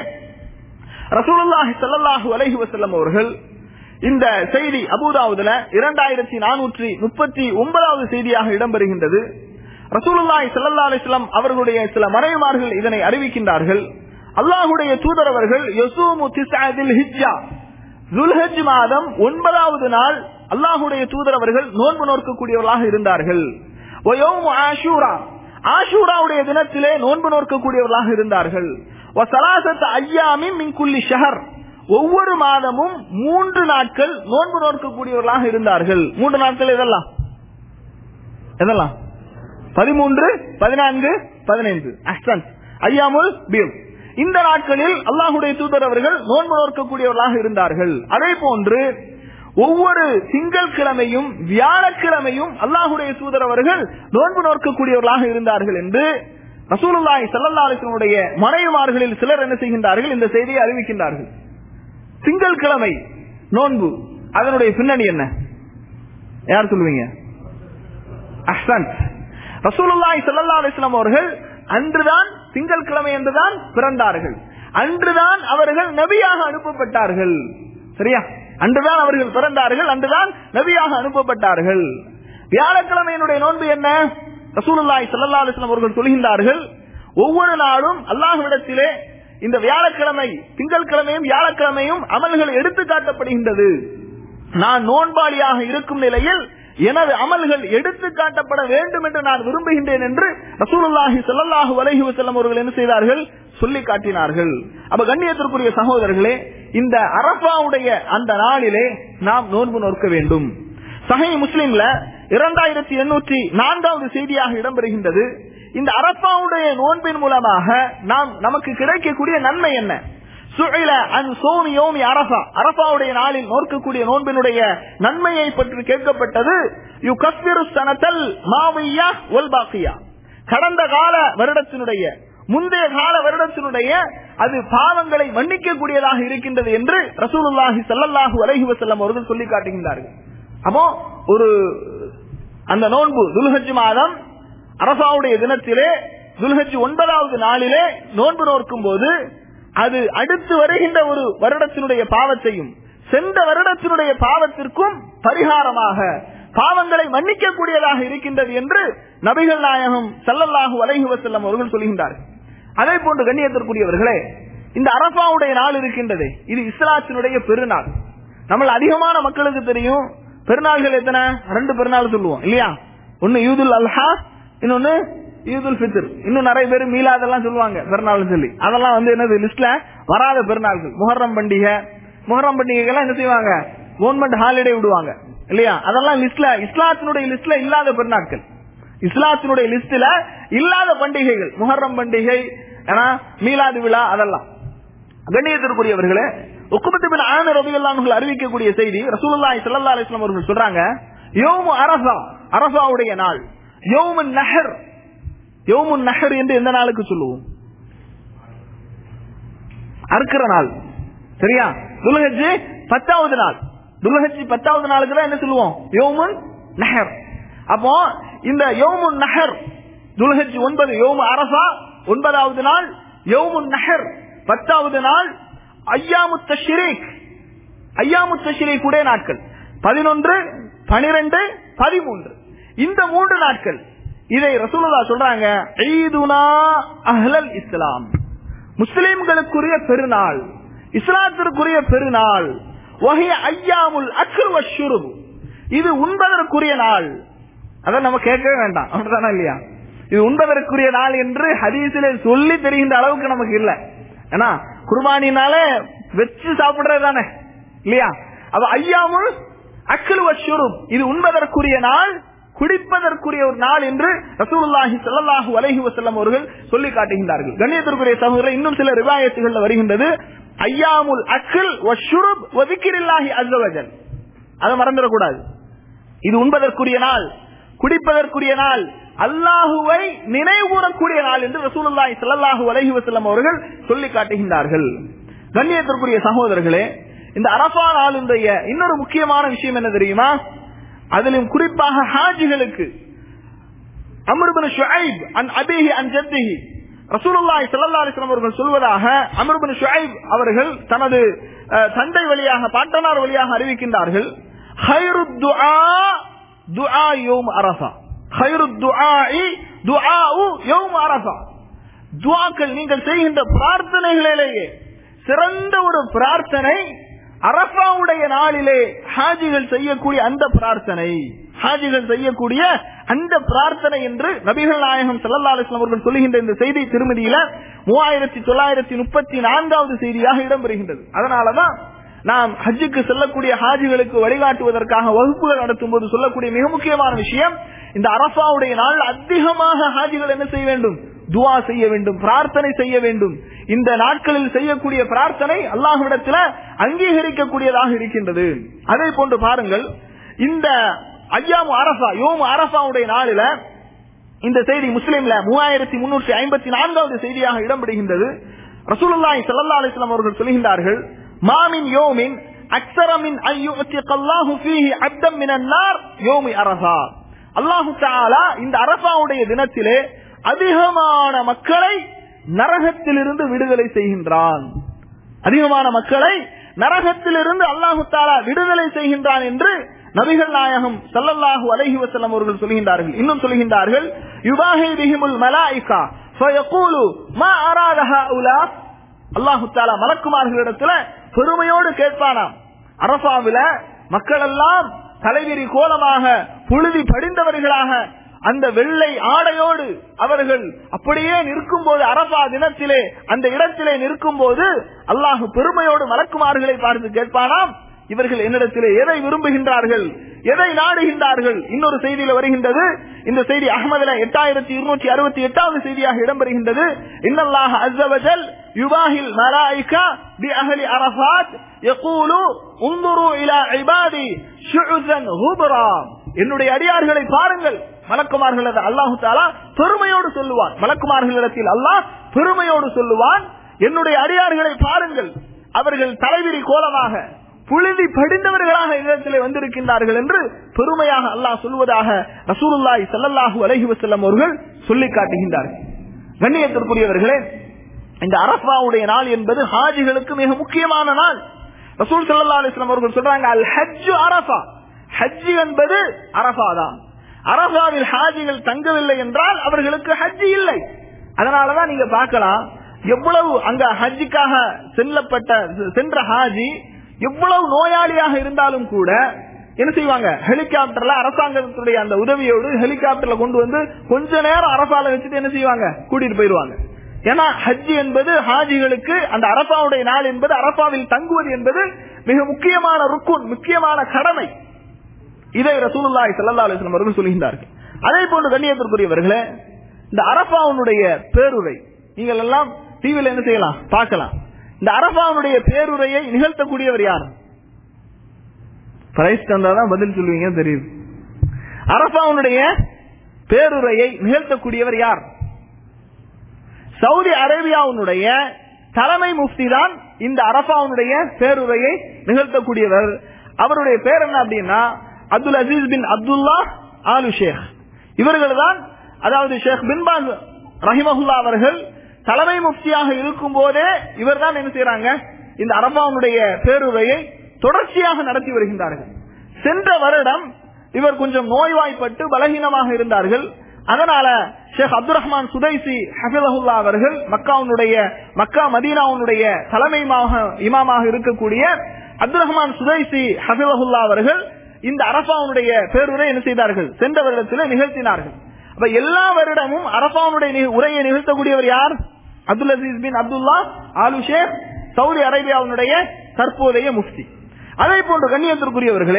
S1: ரசூலுல்லாஹி ஸல்லல்லாஹு அலைஹி வஸல்லம் அவர்கள் இந்த செய்தி அபூதாவுதுல இரண்டாயிரத்தி நானூற்றி முப்பத்தி ஒன்பதாவது செய்தியாக இடம்பெறுகின்றது ரசூலுல்லாஹி ஸல்லல்லாஹு அலைஹி வஸல்லம் அவர்களுடைய சில மறைமார்கள் இதனை அறிவிக்கின்றார்கள் அல்லாஹுடைய தூதர் அவர்கள் யசூமு திஸ்அதில் ஹிஜ்ஜா துல்ஹஜ் மாதம் ஒன்பதாவது நாள் அல்லாஹுடைய தூதர் அவர்கள் நோன்பு நோக்கக்கூடியவர்களாக இருந்தார்கள் வயௌமு ஆஷூரா ஆஷூராவுடைய தினத்திலே நோன்பு நோக்கக்கூடியவர்களாக இருந்தார்கள் வசலாசத் ஐயாமின் மின் குல்லி ஷஹர் ஒவ்வொரு மாதமும் மூன்று நாட்கள் நோன்பு நோக்கக்கூடியவர்களாக இருந்தார்கள் மூன்று நாட்கள் எதெல்லாம் எதெல்லாம் பதிமூன்று பதினான்கு பதினைந்து அஹ்சன் ஐயாமுல் பீவ் இந்த நாட்களில் அல்லாஹுடைய தூதர் அவர்கள் நோன்பு நோக்கக்கூடியவர்களாக இருந்தார்கள் அதே போன்று ஒவ்வொரு திங்கள் கிழமையும் வியாழக்கிழமையும் அல்லாஹுடைய தூதர் அவர்கள் நோன்பு நோக்கக்கூடியவர்களாக இருந்தார்கள் என்று ரசூலுல்லாஹி ஸல்லல்லாஹு அலைஹி வஸல்லுடைய மனைவிமார்களில் சிலர் என்ன செய்கின்றார்கள் இந்த செய்தியை அறிவிக்கின்றார்கள் திங்கள் கிழமை நோன்பு அதனுடைய பின்னணி என்ன யார் சொல்லுவீங்க அஹ்சன் ரசூலுல்லாஹி ஸல்லல்லாஹு அலைஹி வஸல்லம் அவர்கள் அன்றுதான் திங்கள் கிழமை என்றுதான் பிறந்தார்கள் அன்றுதான் அவர்கள் நபியாக அனுப்பப்பட்டார்கள் சரியா அன்றுதான் அவர்கள் பிறந்தார்கள் அன்றுதான் நபியாக அனுப்பப்பட்டார்கள் வியாழக்கிழமையினுடைய நோன்பு என்ன ரசூலுல்லாஹி ஸல்லல்லாஹு அலைஹி வஸல்லம் அவர்கள் சொல்கின்றார்கள் ஒவ்வொரு நாளும் அல்லாஹ்விடத்திலே இந்த வியாழக்கிழமை திங்கள் கிழமையும் வியாழக்கிழமையும் அமல்கள் எடுத்து காட்டப்படுகின்றது நான் நோன்பாளியாக இருக்கும் நிலையில் எனது அமல்கள் எடுத்து காட்டப்பட வேண்டும் என்று நான் விரும்புகின்றேன் என்று ரசூலுல்லாஹி ஸல்லல்லாஹு அலைஹி வஸல்லம் அவர்கள் என்ன செய்தார்கள் சொல்லி காட்டினார்கள் அப்ப கண்ணியத்திற்குரிய சகோதரர்களே இந்த அரபாவுடைய அந்த நாளிலே நாம் நோன்பு நோக்க வேண்டும் சஹை முஸ்லிம்ல இரண்டாயிரத்தி எண்ணூற்றி நான்காவது செய்தியாக இடம்பெறுகின்றது இந்த அரப்பாவுடைய நோன்பின் மூலமாக நாம் நமக்கு கிடைக்கக்கூடிய நன்மை என்ன சுழில அன் சோமி யோமி அரபா அரபாவுடைய நாளில் நோக்கக்கூடிய நோன்பினுடைய நன்மையை பற்றி கேட்கப்பட்டது யு கஸ்பிரு சனத்தல் மாவியா ஒல்பாக்கியா கடந்த கால வருடத்தினுடைய முந்தைய கால வருடத்தினுடைய அது பாவங்களை மன்னிக்கக்கூடியதாக இருக்கின்றது என்று ரசூலுல்லாஹி ஸல்லல்லாஹு அலைஹி வஸல்லம் அவர்கள் சொல்லி காட்டுகின்றார்கள் அப்போ ஒரு அந்த நோன்பு துல்ஹஜ் மாதம் அரசாவுடைய தினத்திலே துல்ஹஜ் ஒன்பதாவது நாளிலே நோன்பு நோக்கும் போது அது அடுத்து வருகின்ற ஒரு வருடத்தினுடைய பாவத்தையும் சென்ற வருடத்தினுடைய பாவத்திற்கும் பரிகாரமாக பாவங்களை மன்னிக்கக்கூடியதாக இருக்கின்றது என்று நபிகள் நாயகம் சல்லல்லாஹு அலைஹி வஸல்லம் அவர்கள் சொல்கின்றார்கள் அதே போன்று கண்ணியத்திற்குரியவர்களே இந்த அரபாவுடைய நாள் இருக்கின்றது இது இஸ்லாத்தினுடைய பெருநாள் நம்ம அதிகமான மக்களுக்கு தெரியும் பெருநாள்கள் எத்தனை ரெண்டு பெருநாள் சொல்லுவோம் இல்லையா ஒன்னு ஈதுல் அல்ஹா இன்னொன்னு ஈதுல் ஃபித்ர் இன்னும் நிறைய பேர் மீலாதெல்லாம் சொல்லுவாங்க பெருநாள் சொல்லி அதெல்லாம் வந்து என்னது லிஸ்ட்ல வராத பெருநாள்கள் முஹர்ரம் பண்டிகை முஹர்ரம் பண்டிகைகள்லாம் என்ன செய்வாங்க கவர்மெண்ட் ஹாலிடே விடுவாங்க இல்லையா அதெல்லாம் லிஸ்ட்ல இஸ்லாத்தினுடைய லிஸ்ட்ல இல்லாத பெருநாட்கள் இஸ்லாத்தினுடைய லிஸ்ட்ல இல்லாத பண்டிகைகள் முஹர்ரம் பண்டிகை ஏன்னா மீலாது விழா அதெல்லாம் கண்ணியத்திற்குரியவர்களே உக்குமத்து பின் ஆமர் ரபியுல்லாஹு அறிவிக்கக்கூடிய செய்தி ரசூலுல்லாஹி ஸல்லல்லாஹு அலைஹி வஸல்லம் அவர்கள் சொல்றாங்க யௌமு அரஃபா அரஃபாவுடைய நாள் யௌமுன் நஹர் யௌமுன் நஹர் என்று எந்த நாளுக்கு சொல்லுவோம் அறுக்கிற நாள் சரியா துல்ஹஜ் பத்தாவது நாள் துல்ஹஜ் பத்தாவது நாளுக்கு தான் என்ன சொல்லுவோம் யோமுன் நஹர் அப்போ இந்த யோமுன் நஹர் துல்ஹஜ் ஒன்பது யோமு அரசா ஒன்பதாவது நாள் யோமுன் நஹர் பத்தாவது நாள் ஐயாமு தஷ்ரீக் ஐயாமு தஷ்ரீக் உடைய நாட்கள் பதினொன்று பனிரெண்டு பதிமூன்று இந்த மூன்று நாட்கள் இதை ரசூலுல்லா சொல்றாங்க ஈதுனா அஹ்லல் இஸ்லாம் முஸ்லிம்களுக்குரிய பெருநாள் இஸ்லாத்திற்குரிய பெருநாள் வகை ஐயாமுல் அக்ரு வஷுருபு இது உண்பதற்குரிய நாள் அதை நம்ம கேட்கவே வேண்டாம் அப்படிதானே இல்லையா இது உண்பதற்குரிய நாள் என்று ஹதீஸிலே சொல்லி தெரிகின்ற அளவுக்கு நமக்கு இல்ல ஏன்னா குர்பானினாலே வச்சு சாப்பிடுறது தானே இல்லையா அப்ப ஐயாமுல் அக்ரு வஷுருப் இது உண்பதற்குரிய நாள் குடிப்பதற்குரிய ஒரு நாள் என்று ரசூலுல்லாஹி ஸல்லல்லாஹு அலைஹி வஸல்லம் அவர்கள் சொல்லி காட்டுகின்றார்கள் கண்ணியத்திற்குரிய சகோதரர் இன்னும் சில ரிவாயத்துகள்ல வருகின்றது ஐயாமுல் அக்ல் வஷுருப் வதிக்கிரில்லாஹி அஸ்ஸவஜல் அதை மறந்துடக்கூடாது இது உண்பதற்குரிய நாள் குடிப்பதற்குரிய நாள் அல்லாஹுவை நினைவுகூறக்கூடிய நாள் என்று ரசூலுல்லாஹி ஸல்லல்லாஹு அலைஹி வஸல்லம் அவர்கள் சொல்லி காட்டுகின்றார்கள் கண்ணியத்திற்குரிய சகோதரர்களே இந்த அரபா நாளுடைய இன்னொரு முக்கியமான விஷயம் என்ன தெரியுமா அதிலும் குறிப்பாக ஹாஜிகளுக்கு அமர்பின் ஷுஐப் அன் அபிஹி அன் ஜத்திஹி ரசூலுல்லாஹி ஸல்லல்லாஹு அலைஹி வஸல்லம் அவர்கள் சொல்வதாக அமர்பின் ஷுஐப் அவர்கள் தனது அஹ், தந்தை வழியாக பாட்டனார் வழியாக அறிவிக்கின்றார்கள் ஹைரு துஆ துஆ யௌம் அரஃபா ஹைரு துஆஇ துஆஉ யௌம் அரஃபா துஆக்கள் நீங்கள் செய்கின்ற பிரார்த்தனைகளிலேயே சிறந்த ஒரு பிரார்த்தனை அரபாவுடைய நாளிலே ஹாஜிகள் செய்யக்கூடிய அந்த பிரார்த்தனை ஹாஜிகள் செய்யக்கூடிய அந்த பிரார்த்தனை என்று நபிகள் நாயகம் ஸல்லல்லாஹு அலைஹி வஸல்லம் அவர்கள் சொல்லுகின்ற இந்த செய்தி திருமதியில மூவாயிரத்தி தொள்ளாயிரத்தி முப்பத்தி நான்காவது செய்தியாக இடம்பெறுகின்றது அதனாலதான் நாம் ஹஜ்ஜுக்கு செல்லக்கூடிய ஹாஜிகளுக்கு வழிகாட்டுவதற்காக வகுப்புகள் நடத்தும் போது சொல்லக்கூடிய மிக முக்கியமான விஷயம் இந்த அரபாவுடைய நாள் அதிகமாக ஹாஜிகள் என்ன செய்ய வேண்டும் துவா செய்ய வேண்டும் பிரார்த்தனை செய்ய வேண்டும் இந்த நாட்களில் செய்யக்கூடிய பிரார்த்தனை அல்லாஹ்விடத்தில் அங்கீகரிக்கக்கூடியதாக இருக்கின்றது அதே போன்று பாருங்கள் இந்த ஐயாமு அரபா யோமு அரபாவுடைய நாளில இந்த செய்தி முஸ்லிம்ல மூவாயிரத்தி முன்னூற்றி ஐம்பத்தி நான்காவது செய்தியாக இடம்பெறுகின்றது ரசூலுல்லாஹி ஸல்லல்லாஹு அலைஹி வஸல்லம் அவர்கள் சொல்கின்றார்கள் மாமின் யோமின் அக்ஸரமின் அல்லாஹு ஃபீஹி அப்தம் மினன் நார் யோமி அரஃபா அல்லாஹு தஆலா இந்த அரஃபாவுடைய தினத்திலே அதிகமான மக்களை நரகத்திலிருந்து விடுதலை செய்கின்றான் அதிகமான மக்களை நரகத்திலிருந்து அல்லாஹு தாலா விடுதலை செய்கின்றான் என்று நபிகள் நாயகம் ஸல்லல்லாஹு அலைஹி வஸல்லம் அவர்கள் சொல்கின்றார்கள் இன்னும் சொல்கின்றார்கள் யுபாஹி பிஹிமுல் மலாயிகா ஃபயகூலு மா அராத ஹாஉலா அல்லாஹு தாலா மலக்குமார்களிடத்துல பெருமையோடு கேட்பானாம் அரபாவில மக்கள் எல்லாம் தலைவிரி கோலமாக புழுதி படிந்தவர்களாக அந்த வெள்ளை ஆடையோடு அவர்கள் அப்படியே நிற்கும் போது அரபா தினத்திலே அந்த இடத்திலே நிற்கும் போது அல்லாஹ் பெருமையோடு மலக்குமார்களை பார்த்து கேட்பானாம் இவர்கள் என்னிடத்திலே எதை விரும்புகின்றார்கள் எதை நாடுகின்றார்கள் இன்னொரு செய்தியில வருகின்றது இந்த செய்தி அகமதுல எட்டாயிரத்தி இருநூற்றி அறுபத்தி எட்டாவது செய்தியாக இடம்பெறுகின்றது இன்னல்லாஹ் அஸ்ஸவஜல் யுபாஹில் மலாயிகா பி அஹலி அரஃபாத் யகூலு உந்துரு இலா இபாதி ஷுஉஸன் ஹுபரா என்னுடைய அடியார்களை பாருங்கள் மலக்குமார்கள் அல்லாஹு தாலா பெருமையோடு சொல்லுவான் மலக்குமார்களிடத்தில் அல்லாஹ் பெருமையோடு சொல்லுவான் என்னுடைய அடியார்களை பாருங்கள் அவர்கள் தலைவிரி கோலமாக புழுதி படிந்தவர்களாக இடத்திலே வந்திருக்கின்றார்கள் என்று பெருமையாக அல்லாஹ் சொல்வதாக ரசூலுல்லாஹி ஸல்லல்லாஹு அலைஹி வஸல்லம் அவர்கள் சொல்லி காட்டுகின்றார்கள் கண்ணியத்திற்குரியவர்களே இந்த அரஃபாவுடைய நாள் என்பது ஹாஜிகளுக்கு மிக முக்கியமான நாள் ரசூல் ஸல்லல்லாஹு அலைஹி வஸல்லம் அவர்கள் சொல்றாங்க அல் ஹஜ் அரஃபா ஹஜ் என்பது அரஃபா தான் அரஃபாவில் ஹாஜிகள் தங்கவில்லை என்றால் அவர்களுக்கு ஹஜ் இல்லை அதனாலதான் நீங்க பார்க்கலாம் எவ்வளவு அங்க ஹஜ்ஜுக்காக செல்லப்பட்ட சென்ற ஹாஜி எவ்வளவு நோயாளியாக இருந்தாலும் கூட என்ன செய்வாங்க ஹெலிகாப்டர்ல அரசாங்கத்துடைய அந்த உதவியோடு ஹெலிகாப்டர்ல கொண்டு வந்து கொஞ்ச நேரம் அரசால வச்சுட்டு என்ன செய்வாங்க கூட்டிட்டு போயிருவாங்க ஏன்னா ஹஜ் என்பது ஹாஜிகளுக்கு அந்த அரபாவுடைய நாள் என்பது அரபாவில் தங்குவது என்பது மிக முக்கியமான ருக்குன் முக்கியமான கடமை இதை ரசூலுல்லாஹி ஸல்லல்லாஹு அலைஹி வஸல்லம் அவர்கள் சொல்கின்றார்கள் அதே போன்று கண்ணியத்திற்குரியவர்களே இந்த அரபாவுடைய பேருரை நீங்கள் எல்லாம் டிவியில் என்ன செய்யலாம் பார்க்கலாம் இந்த அரபாவுடைய பேருரையை நிகழ்த்தக்கூடியவர் யார் பிரைஸ் தந்தாதான் பதில் சொல்லுவீங்க தெரியுது அரபாவுடைய பேருரையை நிகழ்த்தக்கூடியவர் யார் சவுதி அரேபியாவுடைய தலைமை முஃப்தி தான் இந்த அரபாவுடைய பேருரையை நிகழ்த்தக்கூடியவர் அவருடைய பேர் என்ன அப்படின்னா Abdul Aziz bin Abdullah Al ஷேக் இவர்கள் தான் அதாவது ஷேக் பின்பாஸ் ரஹிமஹுல்லா அவர்கள் தலைமை முஃப்தியாக இருக்கும் போதே இவர் தான் என்ன செய்யறாங்க இந்த அரபாவுடைய பேருரையை தொடர்ச்சியாக நடத்தி வருகின்றார்கள் சென்ற வருடம் இவர் கொஞ்சம் நோய்வாய்ப்பட்டு பலகீனமாக இருந்தார்கள் அதனால ஷேக் அப்துல் ரஹ்மான் சுதைசி ஹபிலஹுல்லா அவர்கள் மக்காவுடைய மக்கா மதீனாவுடைய தலைமை இமாமாக இருக்கக்கூடிய அப்துல் ரஹ்மான் சுதைசி ஹபிலஹுல்லா அவர்கள் இந்த அரபாவுடைய பேருரை என்ன செய்தார்கள் சென்ற வருடத்தில் நிகழ்த்தினார்கள் அப்ப எல்லா வருடமும் அரபாவுடைய உரையை நிகழ்த்தக்கூடியவர் யார் Abdul Aziz bin Abdullah Al Sheikh Saudi அரேபியாவுடைய தற்போதைய முஃப்தி அதே போன்று கண்ணியத்திற்குரியவர்களே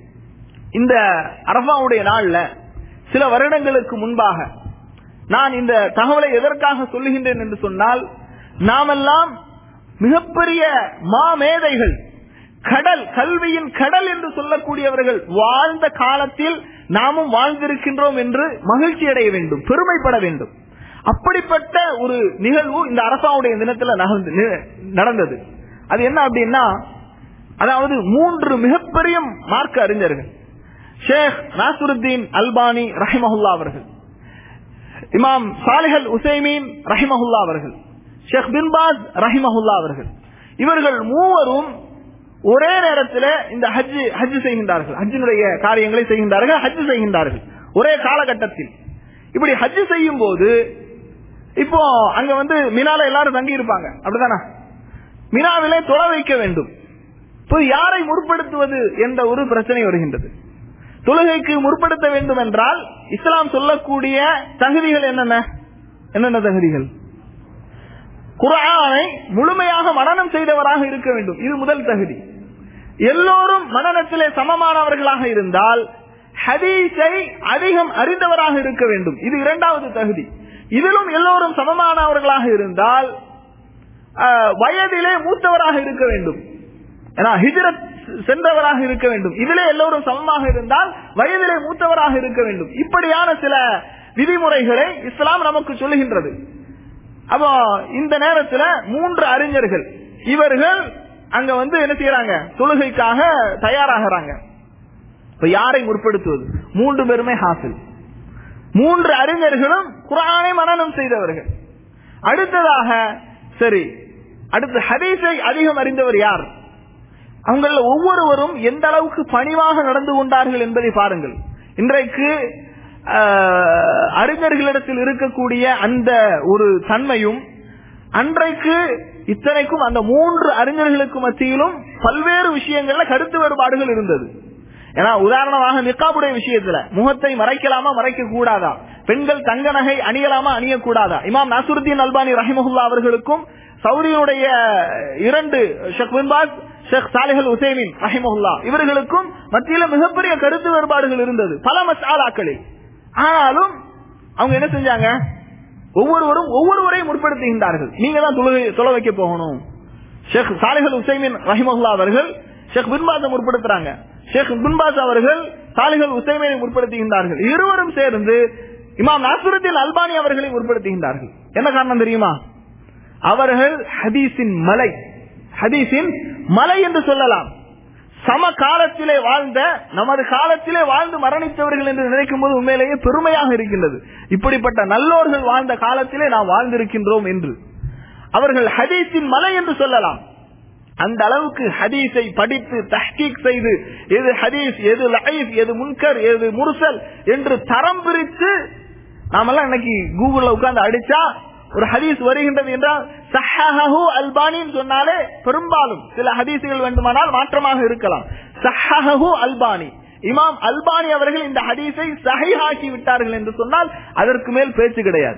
S1: இந்த அரபாவுடைய நாள்ல சில வருடங்களுக்கு முன்பாக நான் இந்த தகவலை எதற்காக சொல்லுகின்றேன் என்று சொன்னால் நாமெல்லாம் மிகப்பெரிய மாமேதைகள் கடல் கல்வியின் கடல் என்று சொல்லக்கூடியவர்கள் வாழ்ந்த காலத்தில் நாமும் வாழ்ந்திருக்கின்றோம் என்று மகிழ்ச்சி அடைய வேண்டும் பெருமைப்பட வேண்டும் அப்படிப்பட்ட ஒரு நிகழ்வு இந்த அரசாவுடைய தினத்தில் நடந்தது அது என்ன அப்படின்னா அதாவது மூன்று மிகப்பெரிய மார்க்க அறிஞர்கள் ஷேக் நாசுருத்தீன் அல்பானி ரஹிமஹுல்லா அவர்கள் இமாம் சாலிஹல் உசைமீன் ரஹிமஹுல்லா அவர்கள் ஷேக் பின்பாஸ் ரஹிமஹுல்லா அவர்கள் இவர்கள் மூவரும் ஒரே நேரத்தில் இந்த ஹஜ் ஹஜ் செய்கின்றார்கள் ஹஜ்ஜினுடைய காரியங்களை செய்கின்றார்கள் ஹஜ் செய்கின்றார்கள் ஒரே காலகட்டத்தில் இப்படி ஹஜ் செய்யும் போது இப்போ அங்க வந்து மினால எல்லாரும் தங்கி இருப்பாங்க அப்படிதானா மினாவிலே தொலை வைக்க வேண்டும் இப்போ யாரை முற்படுத்துவது என்ற ஒரு பிரச்சனை வருகின்றது தொழுகைக்கு முற்படுத்த வேண்டும் என்றால் இஸ்லாம் சொல்லக்கூடிய தகுதிகள் என்னென்ன என்னென்ன தகுதிகள் குரானை முழுமையாக மனநம் செய்தவராக இருக்க வேண்டும் இது முதல் தகுதி எல்லோரும் மனநத்திலே சமமானவர்களாக இருந்தால் ஹதீஸை அதிகம் அறிந்தவராக இருக்க வேண்டும் இது இரண்டாவது தகுதி இதிலும் எல்லோரும் சமமானவர்களாக இருந்தால் வயதிலே மூத்தவராக இருக்க வேண்டும் ஏன்னா ஹிஜரத் சென்றவராக இருக்க வேண்டும் இதிலே எல்லோரும் சமமாக இருந்தால் வயதிலே மூத்தவராக இருக்க வேண்டும் இப்படியான சில விதிமுறைகளை இஸ்லாம் நமக்கு சொல்லுகின்றது அப்போ இந்த நேரத்தில் மூன்று அறிஞர்கள் இவர்கள் அங்க வந்து என்ன செய்யறாங்க தொழுகைக்காக தயாராகிறாங்க இப்ப யாரை முற்படுத்துவது மூன்று பேருமே ஹாசில் மூன்று அறிஞர்களும் குரானை மனநம் செய்தவர்கள் அடுத்ததாக சரி அடுத்து ஹதீஸை அதிகம் அறிந்தவர் யார் அவங்கள ஒவ்வொருவரும் எந்த அளவுக்கு பணிவாக நடந்து கொண்டார்கள் என்பதை பாருங்கள் இன்றைக்கு அறிஞர்களிடத்தில் இருக்கக்கூடிய அந்த ஒரு தன்மையும் அன்றைக்கு இத்தனைக்கும் அந்த மூன்று அறிஞர்களுக்கு மத்தியிலும் பல்வேறு விஷயங்கள்ல கருத்து வேறுபாடுகள் இருந்தது ஏன்னா உதாரணமாக நிக்காபுடைய விஷயத்துல முகத்தை மறைக்கலாமா மறைக்க கூடாதா பெண்கள் தங்க நகை அணியலாமா அணியக்கூடாதா இமாம் நசுருத்தீன் அல்பானி ரஹிமஹுல்லா அவர்களுக்கும் சவுதியுடைய இரண்டு ஷேக் பின்பாஸ் ஷேக் சாலிஹல் உசேமின் ரஹிமஹுல்லா இவர்களுக்கும் மத்தியில மிகப்பெரிய கருத்து வேறுபாடுகள் இருந்தது பல மசாலாக்களில் ஆனாலும் அவங்க என்ன செஞ்சாங்க ஒவ்வொருவரும் ஒவ்வொருவரையும் முற்படுத்துகின்றார்கள் நீங்க தான் தொழுகை தொலை வைக்க போகணும் ஷேக் சாலிஹல் உசைமின் ரஹிமஹுல்லா அவர்கள் ஷேக் பின்பாஸை முற்படுத்துறாங்க ஷேக் பின்பாஸ் அவர்கள் சாலிஹல் உசைமினை முற்படுத்துகின்றார்கள் இருவரும் சேர்ந்து இமாம் நாசுருத்தீன் அல்பானி அவர்களை முற்படுத்துகின்றார்கள் என்ன காரணம் தெரியுமா அவர்கள் ஹதீஸின் மலை ஹதீஸின் மலை என்று சொல்லலாம் சம காலத்திலே வாழ்ந்த நமது காலத்திலே வாழ்ந்து மரணித்தவர்கள் என்று நினைக்கும் போது உண்மையிலேயே பெருமையாக இருக்கின்றது இப்படிப்பட்ட நல்லோர்கள் வாழ்ந்த காலத்திலே நாம் வாழ்ந்திருக்கின்றோம் என்று அவர்கள் ஹதீஸின் மலை என்று சொல்லலாம் அந்த அளவுக்கு ஹதீஸை படித்து தஹ்கீக் செய்து எது ஹதீஸ் எது லைஃப் எது முன்கர் எது முர்சல் என்று தரம் பிரித்து நாமெல்லாம் இன்னைக்கு கூகுள்ல உட்கார்ந்து அடிச்சா ஒரு ஹதீஸ் வருகின்றது என்றால் சஹஹு அல்பானின்னு சொன்னாலே பெரும்பாலும் சில ஹதீசுகள் வேண்டுமானால் மாற்றமாக இருக்கலாம் சஹஹு அல்பானி இமாம் அல்பானி அவர்கள் இந்த ஹதீஸை சஹிஹாக்கி விட்டார்கள் என்று சொன்னால் அதற்கு மேல் பேச்சு கிடையாது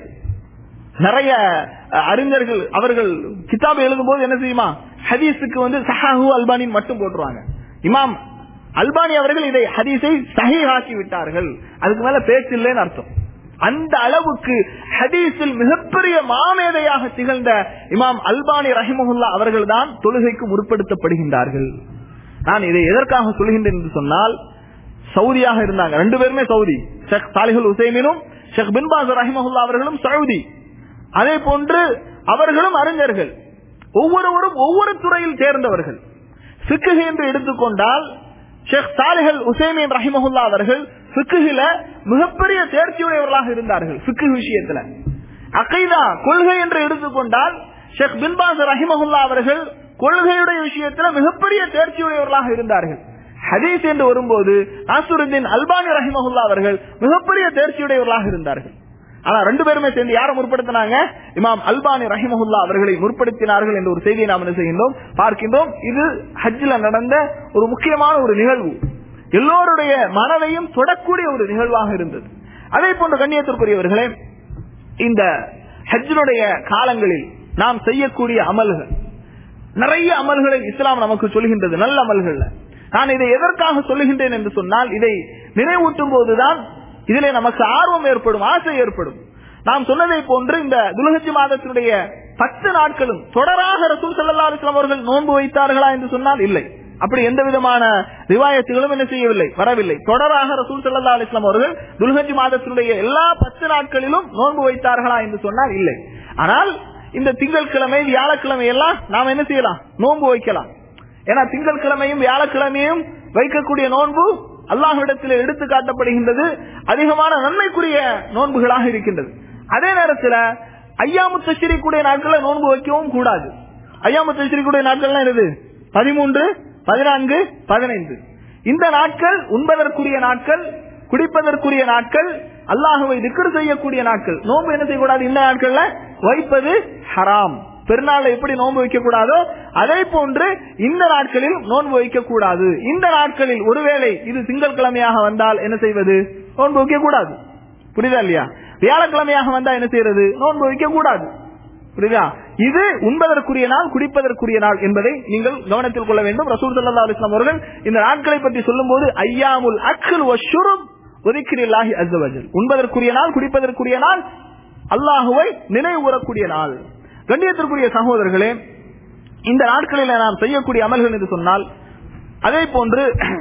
S1: நிறைய அறிஞர்கள் அவர்கள் கிதாபை எழுதும் போது என்ன செய்யுமா ஹதீஸுக்கு வந்து சஹாஹு அல்பானின் மட்டும் போட்டுருவாங்க இமாம் அல்பானி அவர்கள் இதை ஹதீஸை சஹிஹாக்கி விட்டார்கள் அதுக்கு மேல பேச்சு இல்லைன்னு அர்த்தம் அந்த அளவுக்கு ஹதீஸில் மிகப்பெரிய மாமேதையாக திகழ்ந்த இமாம் அல்பானி ரஹிமஹுல்லா அவர்கள் தான் தொழுகைக்கு முற்படுத்தப்படுகின்றார்கள் நான் இதை எதற்காக சொல்கின்றேன் என்று சொன்னால் சவுதியாக இருந்தாங்க ரெண்டு பேருமே சவுதி ஷேக் சாலிஹுல் உசைமினும் ஷேக் பின்பாஸ் ரஹிமஹுல்லா அவர்களும் சவுதி அதே போன்று அவர்களும் அறிஞர்கள் ஒவ்வொருவரும் ஒவ்வொரு துறையில் தேர்ந்தவர்கள் சிக்கு என்று எடுத்துக்கொண்டால் ஷேக் சாலிஹல் உசைமின் ரஹிமஹுல்லா அவர்கள் பிக்குகில மிகப்பெரிய தேர்ச்சியுடையவர்களாக இருந்தார்கள் பிக்கு விஷயத்துல அகைதா கொள்கை என்று எடுத்துக்கொண்டால் ஷேக் பின்பாஸ் ரஹிமஹுல்லா அவர்கள் கொள்கையுடைய விஷயத்துல மிகப்பெரிய தேர்ச்சியுடையவர்களாக இருந்தார்கள் ஹதீஸ் என்று வரும்போது நாசுருddin அல்பானி ரஹிமஹுல்லா அவர்கள் மிகப்பெரிய தேர்ச்சியுடையவர்களாக இருந்தார்கள் ஆனா ரெண்டு பேருமே சேர்ந்து யாரை முற்படுத்தினாங்க இமாம் அல்பானி ரஹிமஹுல்லா அவர்களை முற்படுத்தினார்கள் என்ற ஒரு செய்தியை நாம் என்ன செய்கின்றோம் பார்க்கின்றோம் இது ஹஜ்ஜில் நடந்த ஒரு முக்கியமான ஒரு நிகழ்வு எல்லோருடைய மனதையும் தொடக்கூடிய ஒரு நிகழ்வாக இருந்தது அதே போன்ற கண்ணியத்திற்குரியவர்களே இந்த ஹஜ்ஜினுடைய காலங்களில் நாம் செய்யக்கூடிய அமல்கள் நிறைய அமல்களை இஸ்லாம் நமக்கு சொல்கின்றது நல்ல அமல்கள் நான் இதை எதற்காக சொல்லுகின்றேன் என்று சொன்னால் இதை நினைவூட்டும் போதுதான் இதிலே நமக்கு ஆர்வம் ஏற்படும் ஆசை ஏற்படும் நாம் சொன்னதை போன்று இந்த துலகஜி மாதத்தினுடைய பத்து நாட்களும் தொடராக ரசூல் சல்லா அலிஸ்லாம் அவர்கள் நோன்பு வைத்தார்களா என்று சொன்னால் இல்லை அப்படி எந்த விதமான ரிவாயத்துகளும் என்ன செய்யவில்லை வரவில்லை தொடராக ரசூல் சல்லா அலிஸ்லாம் அவர்கள் துல்ஹஜி மாதத்தினுடைய எல்லா பத்து நாட்களிலும் நோன்பு வைத்தார்களா என்று சொன்னால் இல்லை ஆனால் இந்த திங்கட்கிழமை வியாழக்கிழமை எல்லாம் நாம் என்ன செய்யலாம் நோன்பு வைக்கலாம் ஏன்னா திங்கட்கிழமையும் வியாழக்கிழமையும் வைக்கக்கூடிய நோன்பு அல்லாஹ்விடத்தில் எடுத்து காட்டப்படுகின்றது அதிகமான நன்மைக்குரிய நோன்புகளாக இருக்கின்றது அதே நேரத்தில் ஐயாமு தச்சிரிக்குடைய நாட்களை நோன்பு வைக்கவும் கூடாது ஐயாமு தச்சிரிக்குடைய நாட்கள் என்னது பதிமூன்று பதினான்கு பதினைந்து இந்த நாட்கள் உண்பதற்குரிய நாட்கள் குடிப்பதற்குரிய நாட்கள் அல்லாஹுவை திக்கர் செய்யக்கூடிய நாட்கள் நோன்பு என்ன செய்யக்கூடாது இந்த நாட்கள்ல வைப்பது ஹராம் பெருநாள் எப்படி நோன்பு வைக்க கூடாதோ அதே போன்று இந்த நாட்களில் நோன்பு வைக்க கூடாது இந்த நாட்களில் ஒருவேளை இது திங்கட்கிழமையாக வந்தால் என்ன செய்வது நோன்பு வைக்க கூடாது புரியுதா இல்லையா வியாழக்கிழமையாக வந்தா என்ன செய்யறது நோன்பு வைக்க கூடாது புரியுதா இது உண்பதற்குரிய நாள் குடிப்பதற்குரிய நாள் என்பதை நீங்கள் கவனத்தில் கொள்ள வேண்டும் ரசூல் சல்லா அலிஸ்லாம் அவர்கள் இந்த நாட்களை பற்றி சொல்லும் போது ஐயாமுல் அக்ல் ஒதுக்கிறில்லாஹி அஸ்வஜல் உண்பதற்குரிய நாள் குடிப்பதற்குரிய நாள் அல்லாஹுவை நினைவு கூறக்கூடிய நாள் கண்ணியத்திற்குரிய சகோதரர்களே இந்த நாட்களில் நாம் செய்யக்கூடிய அமல்கள் என்று சொன்னால் அதே போன்று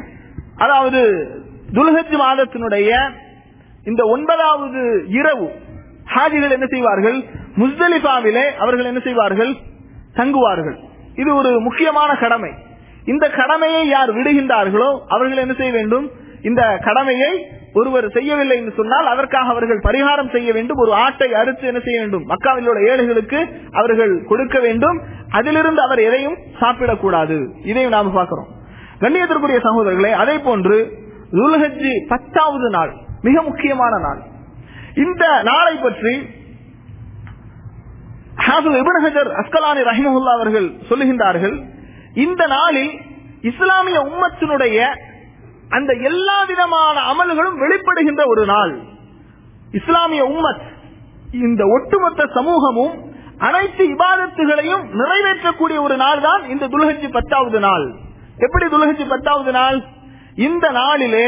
S1: அதாவது துல்ஹஜ் மாதத்தினுடைய இந்த ஒன்பதாவது இரவு ஹாஜிகள் என்ன செய்வார்கள் முஸ்தலிஃபாவிலே அவர்கள் என்ன செய்வார்கள் தங்குவார்கள் இது ஒரு முக்கியமான கடமை இந்த கடமையை யார் விடுகின்றார்களோ அவர்கள் என்ன செய்ய வேண்டும் இந்த கடமையை ஒருவர் செய்யவில்லை என்று சொன்னால் அதற்காக அவர்கள் பரிகாரம் செய்ய வேண்டும் ஒரு ஆட்டை அறுத்து என்ன செய்ய வேண்டும் மக்காவில் உள்ள ஏழைகளுக்கு அவர்கள் கொடுக்க வேண்டும் அதிலிருந்து அவர் எதையும் சாப்பிடக்கூடாது இதையும் நாம் பார்க்கிறோம் கண்ணியத்திற்குரிய சகோதரர்களே அதே போன்று துல்ஹஜி பத்தாவது நாள் மிக முக்கியமான நாள் இந்த நாளை பற்றி அஸ்கலானி ரஹிமஹுல்லா அவர்கள் சொல்லுகின்றார்கள் இந்த நாளில் இஸ்லாமிய உம்மத்தினுடைய அந்த எல்லா விதமான அமல்களும் வெளிப்படுகின்ற ஒரு நாள் இஸ்லாமிய உம்மத் இந்த ஒட்டுமொத்த சமூகமும் அனைத்து இபாதத்துகளையும் நிறைவேற்றக்கூடிய ஒரு நாள் தான் இந்த துலகச்சி பத்தாவது நாள் எப்படி துலகச்சி பத்தாவது நாள் இந்த நாளிலே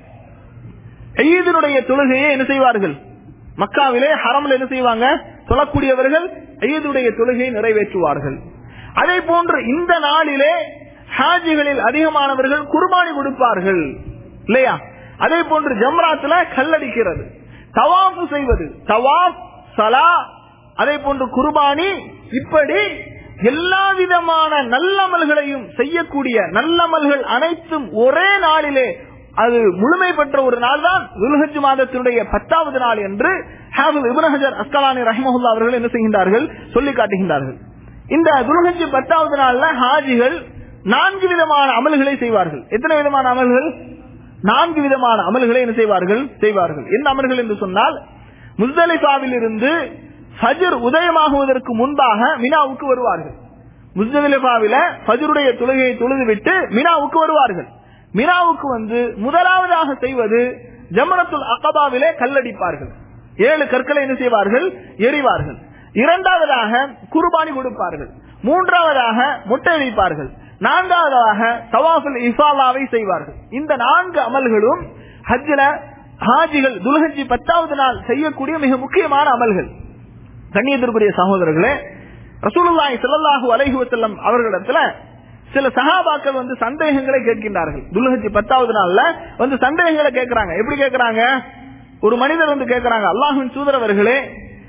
S1: ஈதனுடைய தொழுகையை என்ன செய்வார்கள் மக்காவிலே ஹரம்ல என்ன செய்வாங்க தொழக்கூடியவர்கள் ஈதுடைய தொழுகையை நிறைவேற்றுவார்கள் அதே போன்று இந்த நாளிலே ஹாஜிகளில் அதிகமானவர்கள் குர்பானி கொடுப்பார்கள் இல்லையா அதே போன்று ஜம்ராத்துல கல்லடிக்கிறது தவாஃபு செய்வது தவாப் சலா அதே போன்று குர்பானி இப்படி எல்லா விதமான நல்லமல்களையும் செய்யக்கூடிய நல்லமல்கள் அனைத்தும் ஒரே நாளிலே அது முழுமை பெற்ற ஒரு நாள் தான் துல்ஹஜ் மாதத்தினுடைய பத்தாவது நாள் என்று ஹாஃபிஸ் இப்னு ஹஜர் அஸ்கலானி ரஹ்மஹுல்லா அவர்கள் என்ன செய்கின்றார்கள் சொல்லி காட்டுகின்றார்கள் இந்த துல்ஹஜ் பத்தாவது நாள்ல ஹாஜிகள் நான்கு விதமான அமல்களை செய்வார்கள் எத்தனை விதமான அமல்கள் நான்கு விதமான அமல்களை என்ன செய்வார்கள் செய்வார்கள் என்ன அமல்கள் என்று சொன்னால் முஸ்தலிஃபாவில் இருந்து ஃபஜர் உதயமாகுவதற்கு முன்பாக மினாவுக்கு வருவார்கள் முஸ்தலிஃபாவில ஃபஜருடைய தொழுகையை தொழுதுவிட்டு மினாவுக்கு வருவார்கள் மினாவுக்கு வந்து முதலாவதாக செய்வது ஜமரத்துல் அகபாவிலே கல்லடிப்பார்கள் ஏழு கற்களை என்ன செய்வார்கள் எறிவார்கள் இரண்டாவதாக குர்பானி கொடுப்பார்கள் மூன்றாவதாக முட்டை வைப்பார்கள் நான்காவதாக தவாஃபுல் இஃபாலாவை செய்வார்கள் இந்த நான்கு அமல்களும் ஹஜ்ஜில ஹாஜிகள் துல்ஹஜி பத்தாவது நாள் செய்யக்கூடிய மிக முக்கியமான அமல்கள் கண்ணியத்திற்குரிய சகோதரர்களே ரசூலுல்லாஹி ஸல்லல்லாஹு அலைஹி வஸல்லம் அவர்களிடத்துல சில சஹாபாக்கள் வந்து சந்தேகங்களை கேட்கின்றார்கள் துல்ஹஜி பத்தாவது நாள்ல வந்து சந்தேகங்களை கேட்கிறாங்க எப்படி கேட்கிறாங்க ஒரு மனிதர் வந்து கேட்கிறாங்க அல்லாஹ்வின் தூதரவர்களே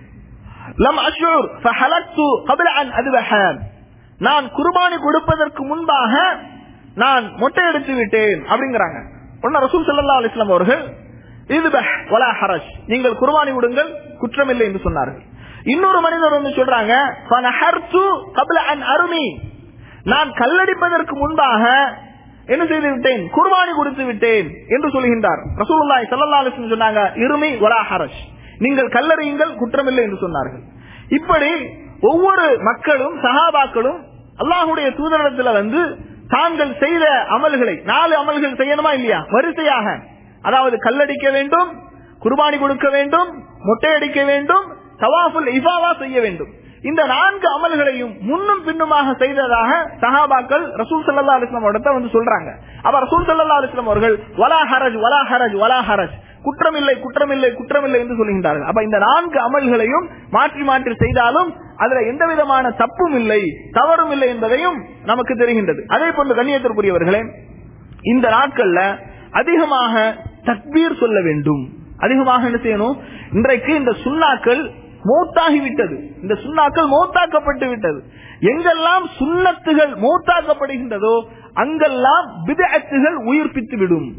S1: லம் அஷ்யூர் ஃபஹலக்து قبل அன் அதுவஹ நான் குர்பானி கொடுப்பதற்கு முன்பாக நான் மொட்டை எடுத்து விட்டேன் அப்படிங்கிறாங்க உடனே ரசூல் ஸல்லல்லாஹு அலைஹி வஸல்லம் அவர்கள் இதுபஹ் வலா ஹரஜ் நீங்கள் குர்பானி கொடுங்கள் குற்றமில்லை என்று சொன்னார்கள் இன்னொரு மனிதர் வந்து சொல்றாங்க ஃபனஹர்து قبل அன் அருமி நான் கல்லடிப்பதற்கு முன்பாக என்ன செய்து விட்டேன் குர்பானி கொடுத்து விட்டேன் என்று சொல்கின்றார் ரசூலுல்லாஹி ஸல்லல்லாஹு அலைஹி வஸல்லம் சொன்னாங்க இருமி வலா ஹரஜ் நீங்கள் கல்லறியுங்கள் குற்றமில்லை என்று சொன்னார்கள் இப்படி ஒவ்வொரு மக்களும் சஹாபாக்களும் அல்லாஹுடைய தூதரிடத்துல வந்து தாங்கள் செய்த அமல்களை நாலு அமல்கள் செய்யணுமா இல்லையா வரிசையாக அதாவது கல்லடிக்க வேண்டும் குர்பானி கொடுக்க வேண்டும் மொட்டையடிக்க வேண்டும் தவாஃபுல் இஃபாவா செய்ய வேண்டும் இந்த நான்கு அமல்களையும் முன்னும் பின்னுமாக செய்ததாக சஹாபாக்கள் ரசூல் சல்லா அலிஸ்லாம் இடத்த வந்து சொல்றாங்க அப்ப ரசூல் சல்லா அலிஸ்லாம் அவர்கள் வலா ஹரஜ் வலா ஹரஜ் வலா ஹரஜ் குற்றமில்லை குற்றமில்லை குற்றமில்லை என்று சொல்கின்றார்கள் அப்ப இந்த நான்கு அமல்களையும் மாற்றி மாற்றி செய்தாலும் அதுல எந்த விதமான தப்பும் இல்லை தவறும் இல்லை என்பதையும் நமக்கு தெரிகின்றது அதே போன்று கண்ணியத்திற்குரியவர்களே இந்த நாட்கள்ல அதிகமாக தக்பீர் சொல்ல வேண்டும் அதிகமாக என்ன செய்யணும் இன்றைக்கு இந்த சுண்ணாக்கள் மௌத்தாகி விட்டது இந்த சுண்ணாக்கள் மௌத்தாக்கப்பட்டு விட்டது எங்கெல்லாம் சுண்ணத்துகள் மௌத்தாக்கப்படுகின்றதோ அங்கெல்லாம் பிதஅத்துகள் உயிர்ப்பித்து விடும்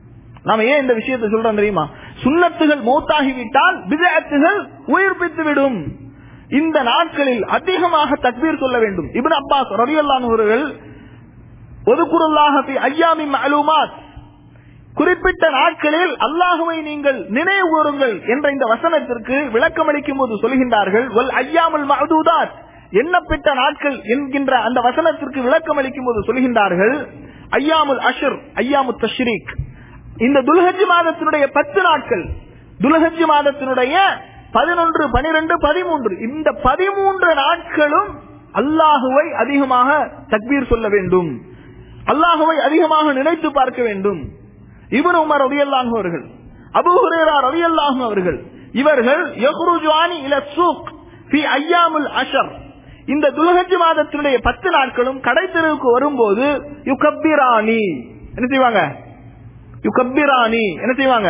S1: நாம ஏன் இந்த விஷயத்தை சொல்றோம் தெரியுமா சுண்ணத்துகள் மௌத்தாகிவிட்டால் பிதஅத்துகள் உயிர்ப்பித்து விடும் இந்த நாட்களில் அதிகமாக தக்பீர் சொல்ல வேண்டும் இப்னு அப்பாஸ் ரலியல்லாஹு அவர்கள் ஒதுக்குருல்லாஹ ஃபி ஐயாமி மஅலூமாத் குறிப்பிட்ட நாட்களில் அல்லாஹுவை நீங்கள் நினைவு கூறுங்கள் என்ற இந்த வசனத்திற்கு விளக்கம் அளிக்கும் போது சொல்கின்றார்கள் வல் ஐயாமுல் மஅதூதாத் எண்ணப்பட்ட நாட்கள் என்கின்ற அந்த வசனத்திற்கு விளக்கம் அளிக்கும் போது சொல்கின்றார்கள் ஐயாமுல் அஷர் ஐயாமு தஷ்ரீக் இந்த துல்ஹஜ் மாதத்தினுடைய பத்து நாட்கள் துல்ஹஜ் மாதத்தினுடைய பதினொன்று பனிரெண்டு பதிமூன்று இந்த பதிமூன்று நாட்களும் அல்லாஹுவை அதிகமாக தக்பீர் சொல்ல வேண்டும் அல்லாஹுவை அதிகமாக நினைத்து பார்க்க வேண்டும் இவர் உமர் ரவியல்லாஹு அவர்கள் அபு ஹுரேரா ரவியல்லாஹு அவர்கள் இவர்கள் யஹ்ருஜானி இல சூக் ஃபி ஐயாமுல் அஷர் இந்த துல்ஹஜ் மாதத்தினுடைய பத்து நாட்களும் கடை தெருவுக்கு வரும்போது யுகப்பிராணி என்ன செய்வாங்க யுகப்பிராணி என்ன செய்வாங்க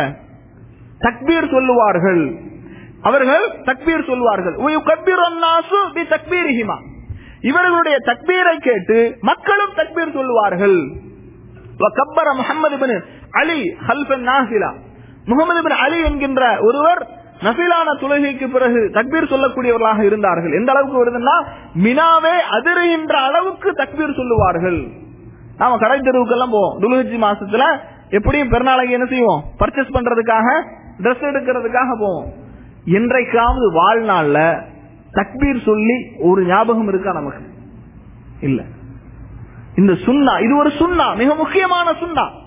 S1: தக்பீர் சொல்லுவார்கள் அவர்கள் தக்பீர் சொல்லுவார்கள் தக்பீரிஹிமா இவர்களுடைய தக்பீரை கேட்டு மக்களும் தக்பீர் சொல்லுவார்கள் கப்பர முகமது பின் அலி ஹல்பன் நாசிலா முகமது பின் அலி என்கின்ற ஒருவர் நபிலான தொழுகைக்கு பிறகு தக்பீர் சொல்லக்கூடியவர்களாக இருந்தார்கள் எந்த அளவுக்கு வருதுன்னா மினாவே அதிருகின்ற அளவுக்கு தக்பீர் சொல்லுவார்கள் நாம கடை தெருவுக்கெல்லாம் போவோம் துலுஹஜி மாசத்துல எப்படியும் பெருநாளைக்கு என்ன செய்வோம் பர்ச்சேஸ் பண்றதுக்காக ட்ரெஸ் எடுக்கிறதுக்காக போவோம் என்றைக்காவது வாழ்நாள்ல தக்பீர் சொல்லி ஒரு ஞாபகம் இருக்கா நமக்கு இல்ல இந்த சுண்ணா இது ஒரு சுண்ணா மிக முக்கியமான சுண்ணா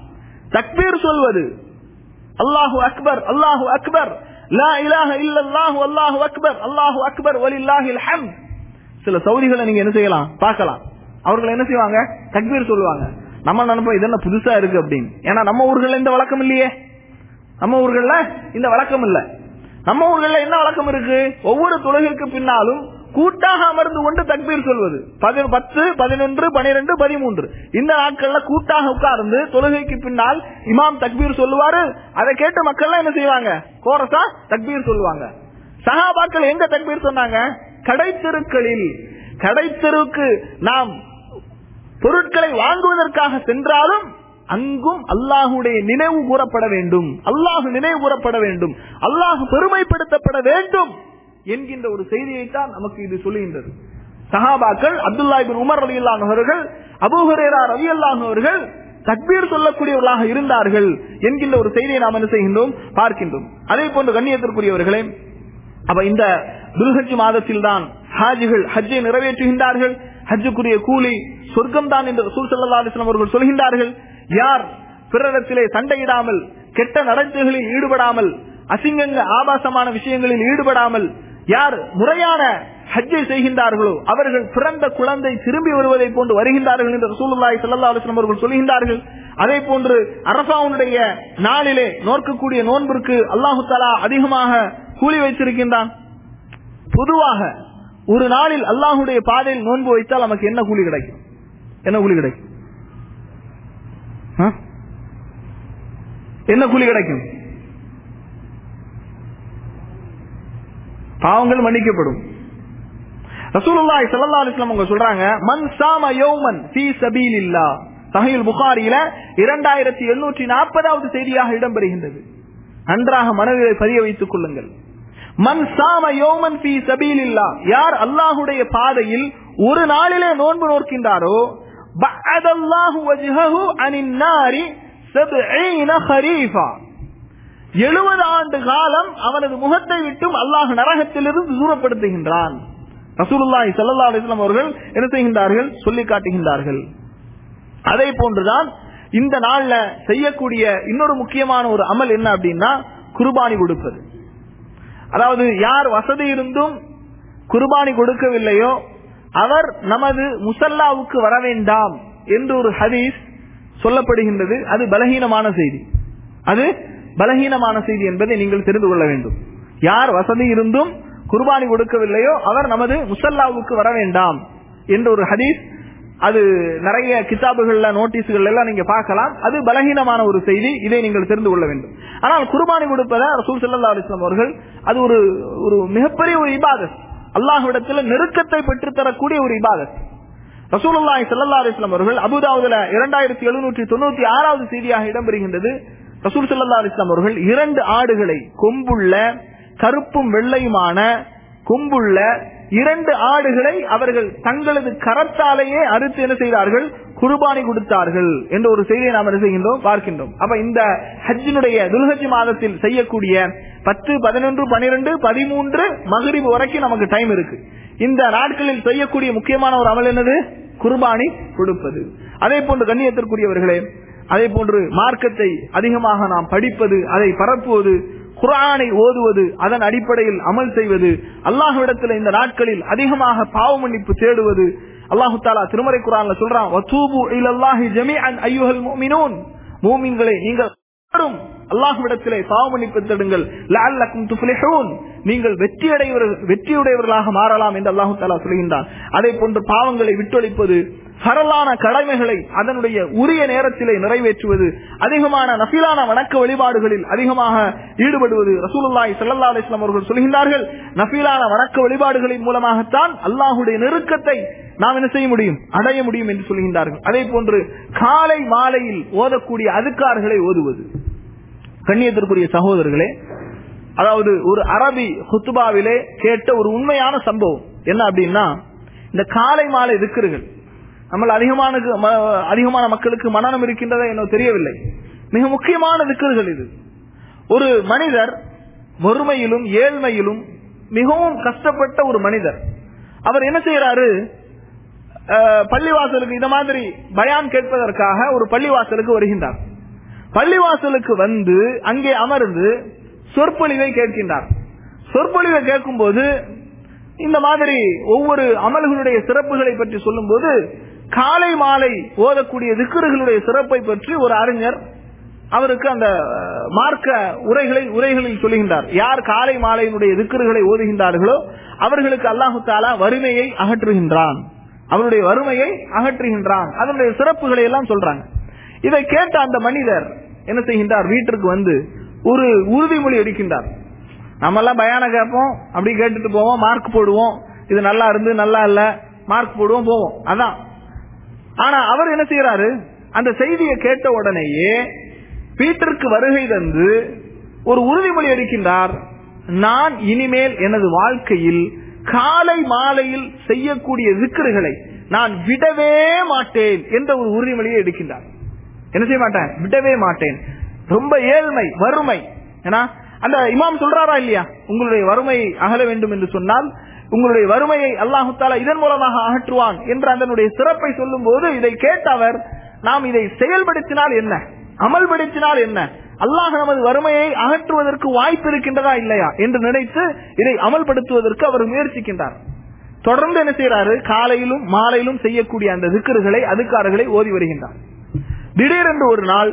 S1: தக்பீர் சொல்வது அல்லாஹு அக்பர் அல்லாஹு அக்பர் லா இலாஹ இல்லல்லாஹு அல்லாஹு அக்பர் அல்லாஹு அக்பர் வலில்லாஹில் ஹம்த் சில சௌதிகளை நீங்க என்ன செய்யலாம் பார்க்கலாம் அவர்கள் என்ன செய்வாங்க தக்பீர் சொல்லுவாங்க நம்ம நினைப்போம் இது என்ன புதுசா இருக்கு அப்படின்னு ஏன்னா நம்ம ஊர்கள்ல இந்த வழக்கம் இல்லையே நம்ம ஊர்கள்ல இந்த வழக்கம் இல்ல நம்ம ஊர்கள்ல என்ன வழக்கம் இருக்கு ஒவ்வொரு தொழுகைக்கு பின்னாலும் கூட்டாக அமர்ந்து கொண்டு தக்பீர் சொல்வது பதி- பத்து பதினொன்று பனிரெண்டு பதிமூன்று இந்த நாட்கள்ல கூட்டாக உட்கார்ந்து தொழுகைக்கு பின்னால் இமாம் தக்பீர் சொல்லுவாரு அதை கேட்டு மக்கள் என்ன செய்வாங்க கோரசா தக்பீர் சொல்லுவாங்க சஹாபாக்கள் எங்க தக்பீர் சொன்னாங்க கடைத்தெருக்களில் கடைத்தெருவுக்கு நாம் பொருட்களை வாங்குவதற்காக சென்றாலும் அங்கும் அல்லாஹுடைய நினைவு கூறப்பட வேண்டும் அல்லாஹு நினைவு கூறப்பட வேண்டும் அல்லாஹ் பெருமைப்படுத்தப்பட வேண்டும் என்கின்ற ஒரு செய்தியைத்தான் நமக்கு இது சொல்லுகின்றது சஹாபாக்கள் அப்துல்லா இபின் உமர் ரவி அவர்கள் அபூஹரேரா ரவி அவர்கள் தக்பீர் சொல்லக்கூடியவர்களாக இருந்தார்கள் என்கின்ற ஒரு செய்தியை நாம் என்ன செய்கின்றோம் பார்க்கின்றோம் அதே போன்று கண்ணியத்திற்குரியவர்களே அப்ப இந்த துல்ஹஜ் மாதத்தில் தான் ஹாஜிகள் ஹஜ்ஜை நிறைவேற்றுகின்றார்கள் ஹஜ்ஜுக்குரிய கூலி சொர்க்கம் தான் என்று ரசூல் ஸல்லல்லாஹு அலைஹி வஸல்லம் அவர்கள் சொல்கின்றார்கள் யார் பிறரிடத்திலே சண்டையிடாமல் கெட்ட நடத்தைகளில் ஈடுபடாமல் அசிங்கங்க ஆபாசமான விஷயங்களில் ஈடுபடாமல் யார் முறையான ஹஜ்ஜை செய்கின்றார்களோ அவர்கள் பிறந்த குழந்தை திரும்பி வருவதை போன்று வருகின்றார்கள் என்று ரசூலுல்லாஹி ஸல்லல்லாஹு அலைஹி வஸல்லம் அவர்கள் சொல்கின்றார்கள் அதே போன்று அரபாவுடைய நாளிலே நோக்கக்கூடிய நோன்பிற்கு அல்லாஹு தஆலா அதிகமாக கூலி வைத்திருக்கின்றான் பொதுவாக ஒரு நாளில் அல்லாஹுடைய பாதையில் நோன்பு வைத்தால் நமக்கு என்ன கூலி கிடைக்கும் என்ன கூலி கிடைக்கும் ஆ? என்ன கூலி கிடைக்கும் பாவங்கள் மன்னிக்கப்படும் ரசூலுல்லாஹி ஸல்லல்லாஹு அலைஹி வஸல்லம் அவங்க சொல்றாங்க மன் சாம யௌமன் ஃபீ சபீலில்லா சஹீல் புகாரியில 2840வது செய்தியாக இடம்பெறுகின்றது நன்றாக மனதிலே பதிய வைத்துக் கொள்ளுங்கள் மன் சாம யோமன் பி சபீலில்லா யார் அல்லாஹுடைய பாதையில் ஒரு நாளிலே நோன்பு நோக்கின்றாரோ பஅதல்லாஹு வஜ்ஹஹு அனின் நாரி சப்ஈன ஹரீஃபா எழுபது ஆண்டு காலம் அவனது முகத்தை விட்டும் அல்லாஹ் நரகத்திலிருந்து தூரப்படுத்துகின்றான் ரசூலுல்லாஹி ஸல்லல்லாஹு அலைஹி வஸல்லம் அவர்கள் என்ன செய்கின்றார்கள் சொல்லி காட்டுகின்றார்கள் அதே போன்றுதான் இந்த நாள்ல செய்யக்கூடிய இன்னொரு முக்கியமான ஒரு அமல் என்ன அப்படின்னா குர்பானி கொடுப்பது அதாவது யார் வசதி இருந்தும் குர்பானி கொடுக்கவில்லையோ அவர் நமது முசல்லாவுக்கு வர வேண்டாம் என்று ஒரு ஹதீஸ் சொல்லப்படுகின்றது அது பலகீனமான செய்தி அது பலகீனமான செய்தி என்பதை நீங்கள் தெரிந்து கொள்ள வேண்டும் யார் வசதி இருந்தும் குர்பானி கொடுக்கவில்லையோ அவர் நமது முசல்லாவுக்கு வர வேண்டாம் என்ற ஒரு ஹதீஸ் அது நிறைய கிதாபுகள்ல நோட்டீஸ்கள் எல்லாம் நீங்க பார்க்கலாம் அது பலகீனமான ஒரு செய்தி இதை நீங்கள் தெரிந்து கொள்ள வேண்டும் ஆனால் குர்பானி கொடுப்பதை ரசூல் ஸல்லல்லாஹு அலைஹி வஸல்லம் அவர்கள் அது ஒரு ஒரு மிகப்பெரிய ஒரு இபாதத் அல்லாஹ்விடத்தில் நெருக்கத்தை பெற்று தரக்கூடிய ஒரு இபாதத் ரசூலுல்லாஹி ஸல்லல்லாஹு அலைஹி வஸல்லம் அவர்கள் அபுதாவுதுல 2796வது ஆறாவது செய்தியாக இடம்பெறுகின்றது ரசூல் ஸல்லல்லாஹு அலைஹி வஸல்லம் அவர்கள் இரண்டு ஆடுகளை கொம்புள்ள கருப்பும் வெள்ளையுமான கொம்புள்ள இரண்டு ஆடுகளை அவர்கள் தங்களது கரத்தாலேயே அறுத்து என்ன செய்தார்கள் குர்பானி கொடுத்தார்கள் என்ற ஒரு செய்தியை நாம் என்ன செய்கின்றோம் பார்க்கின்றோம் அப்ப இந்த ஹஜ்ஜினுடைய துல்ஹஜ் மாதத்தில் செய்யக்கூடிய பத்து பதினொன்று பனிரெண்டு பதிமூன்று மகரிபு வரைக்கும் நமக்கு டைம் இருக்கு இந்த நாட்களில் செய்யக்கூடிய முக்கியமான ஒரு அமல் என்னது குர்பானி கொடுப்பது அதே போன்று கண்ணியத்திற்குரியவர்களே அதே போன்று மார்க்கத்தை அதிகமாக நாம் படிப்பது அதை பரப்புவது குரானை ஓதுவது அதன் அடிப்படையில் அமல் செய்வது அல்லாஹ்விடத்தில் இந்த நாட்களில் அதிகமாக பாவ மன்னிப்பு தேடுவது அல்லாஹு தாலா திருமறை குரான்ல சொல்றான் வதூபு இலல்லாஹி ஜமீஅன் அய்யுஹல் முஃமினூன் மூமின்களே நீங்கள் எல்லாரும் அல்லாஹ்விடத்திலே பாவ மன்னிப்பு தேடுங்கள் லஅல்லக்கும் துஃப்லிஹூன் நீங்கள் வெற்றியடைவர்கள் வெற்றியுடையவர்களாக மாறலாம் என்று அல்லாஹு தாலா சொல்கின்றான் அதே போன்று பாவங்களை விட்டொழிப்பது சரளான கடமைகளை அதனுடைய உரிய நேரத்திலே நிறைவேற்றுவது அதிகமான நஃபிலான வணக்க வழிபாடுகளில் அதிகமாக ஈடுபடுவது ரசூலுல்லாஹி ஸல்லல்லாஹு அலைஹி வஸல்லம் அவர்கள் சொல்கின்றார்கள் நஃபிலான வணக்க வழிபாடுகளின் மூலமாகத்தான் அல்லாஹ்வுடைய நெருக்கத்தை நாம் என்ன செய்ய முடியும் அடைய முடியும் என்று சொல்கின்றார்கள் அதே போன்று காலை மாலையில் ஓதக்கூடிய அதுக்கார்களை ஓதுவது கண்ணியத்திற்குரிய சகோதரர்களே அதாவது ஒரு அரபி ஹுத்துபாவிலே கேட்ட ஒரு உண்மையான சம்பவம் என்ன அப்படின்னா இந்த காலை மாலை திக்கர்கள் நம்ம அதிகமான அதிகமான மக்களுக்கு மனநம் இருக்கின்றதா என்ன தெரியவில்லை மிக முக்கியமான திக்கர்கள் இது ஒரு மனிதர் வறுமையிலும் ஏழ்மையிலும் மிகவும் கஷ்டப்பட்ட ஒரு மனிதர் அவர் என்ன செய்யறாரு பள்ளிவாசலுக்கு இந்த மாதிரி பயான் கேட்பதற்காக ஒரு பள்ளிவாசலுக்கு வருகின்றார் பள்ளிவாசலுக்கு வந்து அங்கே அமர்ந்து சொற்பொழிவை கேட்கின்றார் சொற்பொழிவை கேட்கும்போது இந்த மாதிரி ஒவ்வொரு அமல்களுடைய சிறப்புகளை பற்றி சொல்லும்போது காலை மாலை ஓதக்கூடிய திக்குறுகளுடைய சிறப்பை பற்றி ஒரு அறிஞர் அவருக்கு அந்த அஹ், மார்க்க உரைகளை உரைகளில் சொல்லுகின்றார் யார் காலை மாலையினுடைய திக்குறுகளை ஓதுகின்றார்களோ அவர்களுக்கு அல்லாஹு தாலா வறுமையை அகற்றுகின்றான் அவருடைய வறுமையை அகற்றுகின்றான் அதனுடைய சிறப்புகளை எல்லாம் சொல்றாங்க இதை கேட்ட அந்த மனிதர் என்ன செய்கின்றார் வீட்டிற்கு வந்து ஒரு உறுதிமொழி எடுக்கின்றார் நம்ம எல்லாம் பயான கேட்போம் அப்படி கேட்டுட்டு போவோம் மார்க் போடுவோம் இது நல்லா இருந்து நல்லா இல்ல மார்க் போடுவோம் போவோம் அதான் ஆனா அவர் என்ன செய்யறாரு அந்த செய்தியை கேட்ட உடனேயே வீட்டிற்கு வருகை தந்து ஒரு உறுதிமொழி எடுக்கின்றார் நான் இனிமேல் எனது வாழ்க்கையில் காலை மாலையில் செய்யக்கூடிய விக்கிர்களை நான் விடவே மாட்டேன் என்ற ஒரு உறுதிமொழியை எடுக்கின்றார் என்ன செய்ய மாட்டேன் விடவே மாட்டேன் ரொம்ப ஏழ்மை வறுமை ஏன்னா அந்த இமாம் சொல்றாரா இல்லையா உங்களுடைய வறுமை அகல வேண்டும் என்று சொன்னால் உங்களுடைய வறுமையை அல்லாஹு தாலா இதன் மூலமாக அகற்றுவான் என்ற அதனுடைய சிறப்பை சொல்லும் போது இதை கேட்டவர் நாம் இதை செயல்படுத்தினால் என்ன அமல்படுத்தினால் என்ன அல்லாஹ் நமது வறுமையை அகற்றுவதற்கு வாய்ப்பு இருக்கின்றதா இல்லையா என்று நினைத்து இதை அமல்படுத்துவதற்கு அவர் முயற்சிக்கின்றார் தொடர்ந்து என்ன செய்யறாரு காலையிலும் மாலையிலும் செய்யக்கூடிய அந்த திக்கர்களை அதுக்காரர்களை ஓதி வருகின்றார் திடீரென்று ஒரு நாள்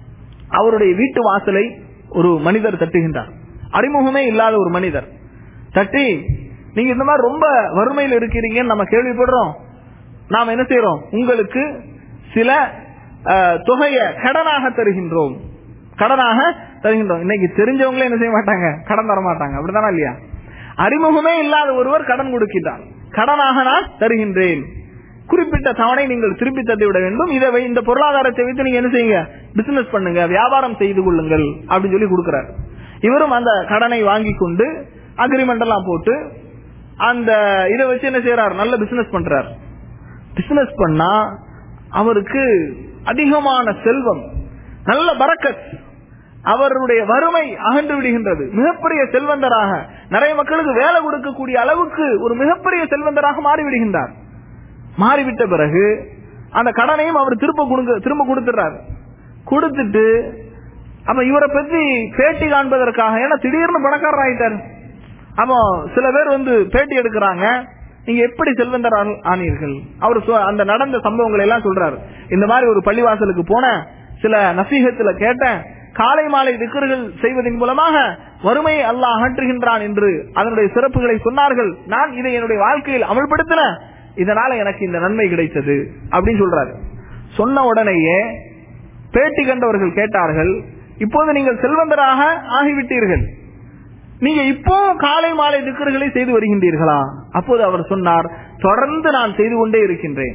S1: அவருடைய வீட்டு வாசலை ஒரு மனிதர் தட்டுகின்றார் அறிமுகமே இல்லாத ஒரு மனிதர் தட்டி நீங்க இந்த மாதிரி ரொம்ப வறுமையில் இருக்கிறீங்கன்னு நம்ம கேள்விப்படுறோம் நாம் என்ன செய்யறோம் உங்களுக்கு சில அஹ், தொகையை கடனாக தருகின்றோம் கடனாக தருகின்றோம் இன்னைக்கு தெரிஞ்சவங்களே என்ன செய்ய மாட்டாங்க கடன் தர மாட்டாங்க அப்படித்தானா இல்லையா அறிமுகமே இல்லாத ஒருவர் கடன் கொடுக்கின்றார் கடனாக நான் தருகின்றேன் குறிப்பிட்ட தவணை நீங்கள் திருப்பி தந்து விட வேண்டும் இதை வை- இந்த பொருளாதாரத்தை வைத்து நீங்க என்ன செய்யுங்க பிசினஸ் பண்ணுங்க வியாபாரம் செய்து கொள்ளுங்கள் அப்படின்னு சொல்லி கொடுக்கிறார் இவரும் அந்த கடனை வாங்கி கொண்டு அக்ரிமெண்ட் எல்லாம் போட்டு அந்த இதை வச்சு என்ன செய்யறார் நல்ல பிசினஸ் பண்றார் பிசினஸ் பண்ணா அவருக்கு அதிகமான செல்வம் நல்ல பரக்கத் அவருடைய வறுமை அகன்று விடுகின்றது மிகப்பெரிய செல்வந்தராக நிறைய மக்களுக்கு வேலை கொடுக்கக்கூடிய அளவுக்கு ஒரு மிகப்பெரிய செல்வந்தராக மாறிவிடுகின்றார் மாறிவிட்ட பிறகு அந்த கடனையும் அவர் திரும்ப கொடுங்க திரும்ப கொடுத்துறாரு கொடுத்துட்டு அப்ப இவரை பத்தி பேட்டி காண்பதற்காக ஏன்னா திடீர்னு பணக்காரர் ஆயிட்டாரு அப்போ சில பேர் வந்து பேட்டி எடுக்கிறாங்க நீங்க எப்படி செல்வந்தர் ஆன- ஆனீர்கள் அவர் சொ- அந்த நடந்த சம்பவங்களை எல்லாம் சொல்றாரு இந்த மாதிரி ஒரு பள்ளிவாசலுக்கு போன சில நசீகத்துல கேட்டேன் காலை மாலை திக்கர்கள் செய்வதன் மூலமாக வறுமையை அல்லாஹ் அகற்றுகின்றான் என்று அதனுடைய சிறப்புகளை சொன்னார்கள் நான் இதை என்னுடைய வாழ்க்கையில் அமல்படுத்தினேன் இதனால எனக்கு இந்த நன்மை கிடைத்தது அப்படின்னு சொல்றாரு சொன்ன உடனேயே பேட்டி கண்டவர்கள் கேட்டார்கள் இப்போது நீங்கள் செல்வந்தராக ஆகிவிட்டீர்கள் நீங்க இப்போ காலை மாலை திக்கர்களை செய்து வருகின்றீர்களா அப்போது அவர் சொன்னார் தொடர்ந்து நான் செய்து கொண்டே இருக்கின்றேன்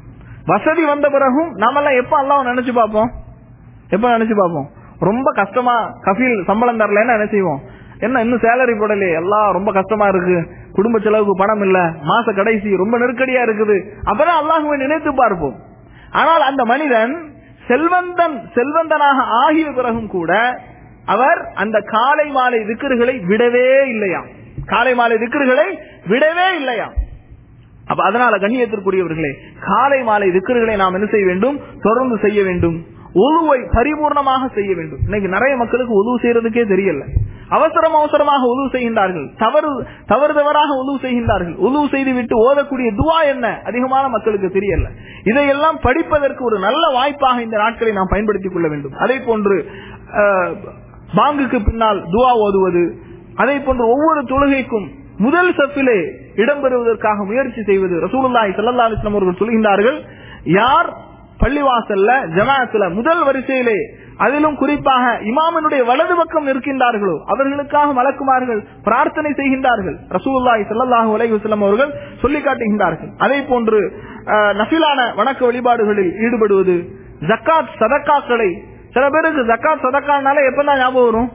S1: வசதி வந்த பிறகும் நாமெல்லாம் எப்ப அல்லாஹ் நினைச்சு பார்ப்போம் எப்ப நினைச்சு பார்ப்போம் ரொம்ப கஷ்டமா கஃபீல் சம்பளம் தரலன்னு என்ன செய்வோம் என்ன இன்னும் சேலரி போடலையே எல்லாம் ரொம்ப கஷ்டமா இருக்கு குடும்ப செலவுக்கு பணம் இல்ல மாச கடைசி ரொம்ப நெருக்கடியா இருக்குது அப்பதான் அல்லாஹுவை நினைத்து பார்ப்போம் ஆனால் அந்த மனிதன் செல்வந்தன் செல்வந்தனாக ஆகிய பிறகும் கூட அவர் அந்த காலை மாலை திக்கர்களை விடவே இல்லையாம் காலை மாலை திக்கர்களை விடவே இல்லையாம் அப்ப அதனால கண்ணியத்திற்குரியவர்களே காலை மாலை திக்கர்களை நாம் என்ன செய்ய வேண்டும் தொடர்ந்து செய்ய வேண்டும் ஒழுவை பரிபூர்ணமாக செய்ய வேண்டும் இன்னைக்கு நிறைய மக்களுக்கு உதவு செய்யறதுக்கே தெரியல அவசரம் அவசரமாக உதவு செய்கின்றார்கள் தவறு தவறு தவறாக உதவு செய்கின்றார்கள் உதவு செய்து விட்டு ஓதக்கூடிய துவா என்ன அதிகமான மக்களுக்கு தெரியல இதையெல்லாம் படிப்பதற்கு ஒரு நல்ல வாய்ப்பாக இந்த நாட்களை நாம் பயன்படுத்திக் கொள்ள வேண்டும் அதே போன்று அஹ், பாங்குக்கு பின்னால் துவா ஓதுவது அதே போன்று ஒவ்வொரு தொழுகைக்கும் முதல் சப்பிலே இடம்பெறுவதற்காக முயற்சி செய்வது ரசூலுல்லாஹி ஸல்லல்லாஹு அலைஹி வஸல்லம் அவர்கள் சொல்கின்றார்கள் யார் பள்ளிவாசல்ல ஜமாஅத்துல முதல் வரிசையிலே அதிலும் குறிப்பாக இமாமனுடைய வலது பக்கம் நிற்கின்றார்களோ அவர்களுக்காக மலக்குமார்கள் பிரார்த்தனை செய்கின்றார்கள் ரசூலுல்லாஹி ஸல்லல்லாஹு அலைஹி வஸல்லம் அவர்கள் சொல்லி காட்டுகின்றார்கள் அதே போன்று அஹ், நஃபிலான வணக்க வழிபாடுகளில் ஈடுபடுவது ஜக்காத் சதக்காக்களை சில பேருக்கு ஜக்காத் சதக்கானால எப்பதான் ஞாபகம் வரும்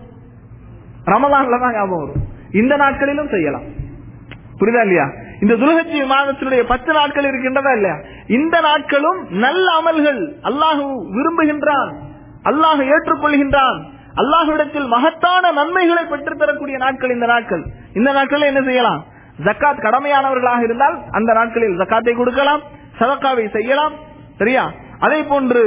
S1: ரமலான்ல தான் ஞாபகம் வரும் இந்த நாட்களிலும் செய்யலாம் புரியுதா இல்லையா இந்த துலகச்சி மாதத்தினுடைய பத்து நாட்கள் இருக்கின்றதா இல்லையா இந்த நாட்களும் நல்ல அமல்கள் அல்லாஹு விரும்புகின்றான் அல்லாஹ் ஏற்றுக்கொள்கின்றான் அல்லாஹ்விடத்தில் மகத்தான நன்மைகளை பெற்றுத் தரக்கூடிய நாட்கள் இந்த நாட்கள் இந்த நாட்களில் என்ன செய்யலாம் ஜக்காத் கடமையானவர்களாக இருந்தால் அந்த நாட்களில் ஜக்காத்தை கொடுக்கலாம் சதக்காவை செய்யலாம் சரியா அதே போன்று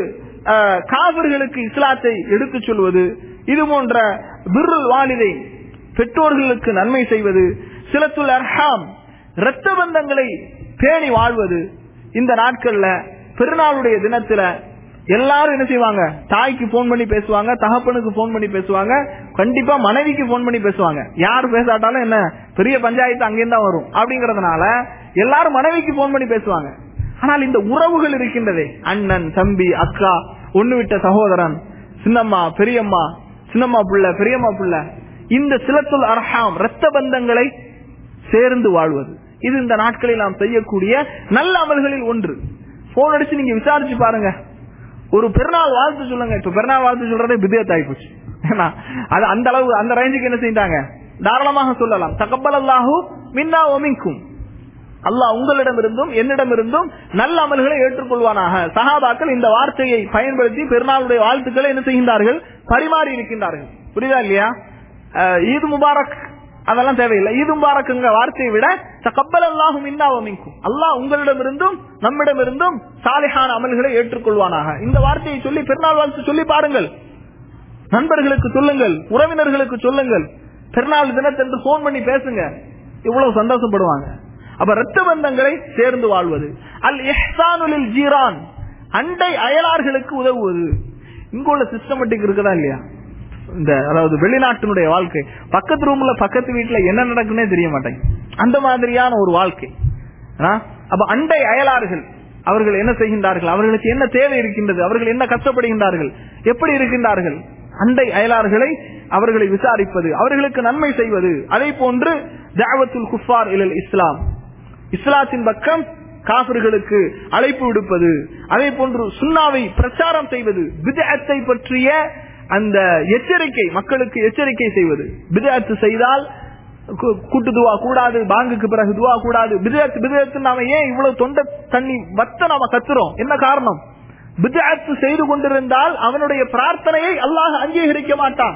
S1: அஹ், காபிர்களுக்கு இஸ்லாத்தை எடுத்துச் சொல்வது இது போன்ற பிர்ருல் வாலிதை பெற்றோர்களுக்கு நன்மை செய்வது சிலத்துல் அர்ஹாம் இரத்த பந்தங்களை பேணி வாழ்வது இந்த நாட்கள்ல பெருநாளுடைய தினத்துல எல்லாரும் என்ன செய்வாங்க தாய்க்கு போன் பண்ணி பேசுவாங்க தகப்பனுக்கு போன் பண்ணி பேசுவாங்க கண்டிப்பா மனைவிக்கு போன் பண்ணி பேசுவாங்க யார் பேசாட்டாலும் என்ன பெரிய பஞ்சாயத்து அங்கேயும் தான் வரும் அப்படிங்கறதுனால எல்லாரும் மனைவிக்கு போன் பண்ணி பேசுவாங்க ஆனால் இந்த உறவுகள் இருக்கின்றதே அண்ணன் தம்பி அக்கா ஒண்ணு விட்ட சகோதரன் சின்னம்மா பெரியம்மா சின்னம்மா புள்ள பெரியம்மா புள்ள இந்த சிலத்துல் அர்ஹாம் இரத்த பந்தங்களை சேர்ந்து வாழ்வது இது இந்த நாட்களில் நாம் செய்யக்கூடிய நல்ல அமல்களில் ஒன்று போன் அடிச்சு நீங்க விசாரிச்சு பாருங்க ஒரு பெருநாள் வாழ்த்து சொல்லுங்க இப்ப பெருநாள் வாழ்த்து சொல்றதே விதயத் ஆயிப்போச்சு ஏன்னா அது அந்த அளவு அந்த ரேஞ்சுக்கு என்ன செஞ்சாங்க தாராளமாக சொல்லலாம் தகப்பல் அல்லாஹூ மின்னா ஒமிக்கும் அல்லாஹ் உங்களிடமிருந்தும் என்னிடமிருந்தும் நல்ல அமல்களை ஏற்றுக்கொள்வானாக சஹாபாக்கள் இந்த வார்த்தையை பயன்படுத்தி பெருநாளுடைய வாழ்த்துக்களை என்ன செய்கின்றார்கள் பரிமாறி இருக்கின்றார்கள் புரியுதா இல்லையா அஹ், ஈத் முபாரக் அதெல்லாம் தேவையில்லை ஈத் முபாரக்குங்க வார்த்தையை விட தகப்பல் அல்லாஹு மின்னாவமிக்கும் அல்லாஹ் உங்களிடமிருந்தும் நம்மிடமிருந்தும் சாலிஹான அமல்களை ஏற்றுக்கொள்வானாக இந்த வார்த்தையை சொல்லி பெருநாள் வாழ்த்து சொல்லி பாருங்கள் நண்பர்களுக்கு சொல்லுங்கள் உறவினர்களுக்கு சொல்லுங்கள் பெருநாள் தினத்தன்று போன் பண்ணி பேசுங்க இவ்வளவு சந்தோஷப்படுவாங்க அப்ப ரத்த பந்தங்களை சேர்ந்து வாழ்வது அல் இஹ்சானுலில் ஜீரான் அண்டை அயலார்களுக்கு உதவுவது இங்க உள்ள சிஸ்டமேட்டிக் இருக்குதா இல்லையா இந்த அதாவது வெளிநாட்டினுடைய வாழ்க்கை பக்கத்து ரூம்ல பக்கத்து வீட்டுல என்ன நடக்குன்னே தெரிய மாட்டேங்க அந்த மாதிரியான ஒரு வாழ்க்கை ஆ? அப்ப அண்டை அயலார்கள் அவர்கள் என்ன செய்கின்றார்கள் அவர்களுக்கு என்ன தேவை இருக்கின்றது அவர்கள் என்ன கஷ்டப்படுகின்றார்கள் எப்படி இருக்கின்றார்கள் அண்டை அயலார்களை அவர்களை விசாரிப்பது அவர்களுக்கு நன்மை செய்வது அதே போன்று தாவத்துல் குஃபார் இலல் இஸ்லாம் இஸ்லாத்தின் பக்கம் காபிர்களுக்கு அழைப்பு விடுப்பது அதே போன்று சுண்ணாவை பிரச்சாரம் செய்வது விதத்தை பற்றிய அந்த எச்சரிக்கை மக்களுக்கு எச்சரிக்கை செய்வது விதத்து செய்தால் கு- கூட்டு துவா கூடாது பாங்குக்கு பிறகு துவா கூடாது விதத்து விதத்து நாம ஏன் இவ்வளவு தொண்டை தண்ணி வத்த நாம கத்துறோம் என்ன காரணம் விதத்து செய்து கொண்டிருந்தால் அவனுடைய பிரார்த்தனையை அல்லாஹ் அங்கீகரிக்க மாட்டான்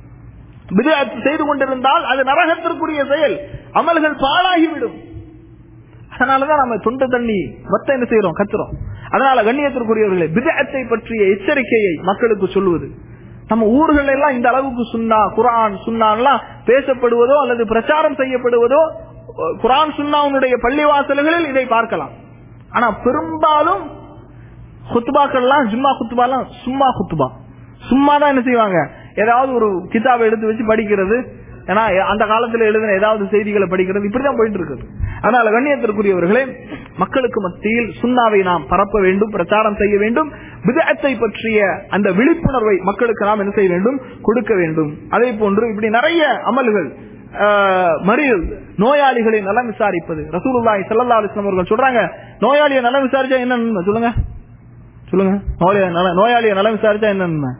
S1: விதத்து செய்து கொண்டிருந்தால் அது நரகத்திற்குரிய செயல் அமல்கள் பாழாகிவிடும் அதனாலதான் நம்ம தொண்டை தண்ணி மத்த என்ன செய்யறோம் கத்துறோம் அதனால கண்ணியத்திற்குரியவர்களே விதத்தை பற்றிய எச்சரிக்கையை மக்களுக்கு சொல்லுவது நம்ம ஊர்கள் எல்லாம் இந்த அளவுக்கு சுன்னா குரான் சுன்னான்லாம் பேசப்படுவதோ அல்லது பிரச்சாரம் செய்யப்படுவதோ குரான் சுன்னாவுடைய பள்ளிவாசல்களில் இதை பார்க்கலாம் ஆனா பெரும்பாலும் குத்துபாக்கள்லாம் ஜும்மா குத்துபாலாம் சும்மா குத்துபா சும்மா தான் என்ன செய்வாங்க ஏதாவது ஒரு கிதாபை எடுத்து வச்சு படிக்கிறது ஏன்னா அந்த காலத்துல எழுதின ஏதாவது செய்திகளை படிக்கிறது இப்படிதான் போயிட்டு இருக்குது அதனால கண்ணியத்திற்குரியவர்களே மக்களுக்கு மத்தியில் சுண்ணாவை நாம் பரப்ப வேண்டும் பிரச்சாரம் செய்ய வேண்டும் விதத்தை பற்றிய அந்த விழிப்புணர்வை மக்களுக்கு நாம் என்ன செய்ய வேண்டும் கொடுக்க வேண்டும் அதே போன்று இப்படி நிறைய அமல்கள் ஆஹ், மறியல் நோயாளிகளை நலம் விசாரிப்பது ரசூலுல்லாஹி ஸல்லல்லாஹு அலைஹி வஸல்லம் அவர்கள் சொல்றாங்க நோயாளியை நலம் விசாரிச்சா என்ன நன்மை? சொல்லுங்க சொல்லுங்க நோயாளியை நல- நோயாளியை நலம் விசாரிச்சா என்ன நன்மை?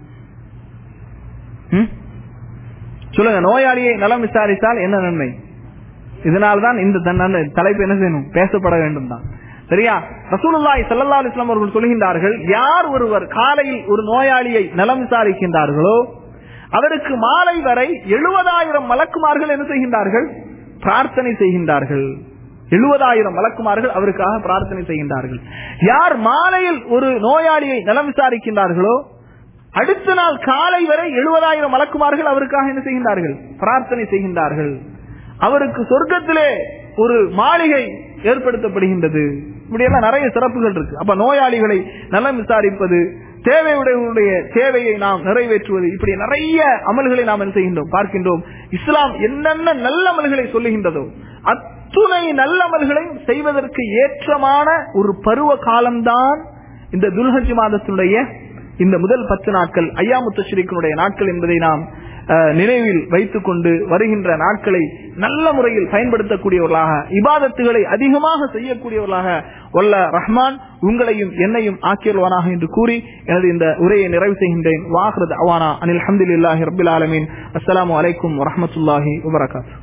S1: ம்? சொல்லுங்க நோயாளியை நலம் விசாரித்தால் என்ன நன்மை இதனால்தான் இந்த தன் தலைப்பு என்ன செய்யணும் பேசப்பட வேண்டும் தான் சரியா ரசூலுல்லாஹி ஸல்லல்லாஹு அலைஹி வஸல்லம் அவர்கள் சொல்கின்றார்கள் யார் ஒருவர் காலையில் ஒரு நோயாளியை நலம் விசாரிக்கின்றார்களோ அவருக்கு மாலை வரை எழுபதாயிரம் மலக்குமார்கள் என்ன செய்கின்றார்கள் பிரார்த்தனை செய்கின்றார்கள் எழுபதாயிரம் மலக்குமார்கள் அவருக்காக பிரார்த்தனை செய்கின்றார்கள் யார் மாலையில் ஒரு நோயாளியை நலம் விசாரிக்கின்றார்களோ அடுத்த நாள் காலை வரை எழுபதாயிரம் மலக்குமார்கள் அவருக்காக என்ன செய்கின்றார்கள் பிரார்த்தனை செய்கின்றார்கள் அவருக்கு சொர்க்கத்திலே ஒரு மாளிகை ஏற்படுத்தப்படுகின்றது இப்படியெல்லாம் நிறைய சிறப்புகள் இருக்கு அப்ப நோயாளிகளை நலம் விசாரிப்பது தேவையுடையவருடைய தேவையை நாம் நிறைவேற்றுவது இப்படி நிறைய அமல்களை நாம் என்ன செய்கின்றோம் பார்க்கின்றோம் இஸ்லாம் என்னென்ன நல்ல அமல்களை சொல்லுகின்றதோ அத்துணை நல்ல அமல்களையும் செய்வதற்கு ஏற்றமான ஒரு பருவ காலம்தான் இந்த துல்ஹஜ் மாதத்தினுடைய இந்த முதல் பத்து நாட்கள் ஐயாமுத்தஸ்ரீக்கினுடைய நாட்கள் என்பதை நாம் அஹ், நினைவில் வைத்துக் கொண்டு வருகின்ற நாட்களை நல்ல முறையில் பயன்படுத்தக்கூடியவர்களாக இபாதத்துகளை அதிகமாக செய்யக்கூடியவர்களாக வல்ல ரஹ்மான் உங்களையும் என்னையும் ஆக்கியல்வானாக என்று கூறி எனது இந்த உரையை நிறைவு செய்கின்றேன் வாஹ்ரத் அவானா அனில் அஹமதுல்லாஹி ரபில் ஆலமீன் அஸ்ஸலாமு அலைக்கும் வரஹமத்துல்லாஹி வபரகாத்து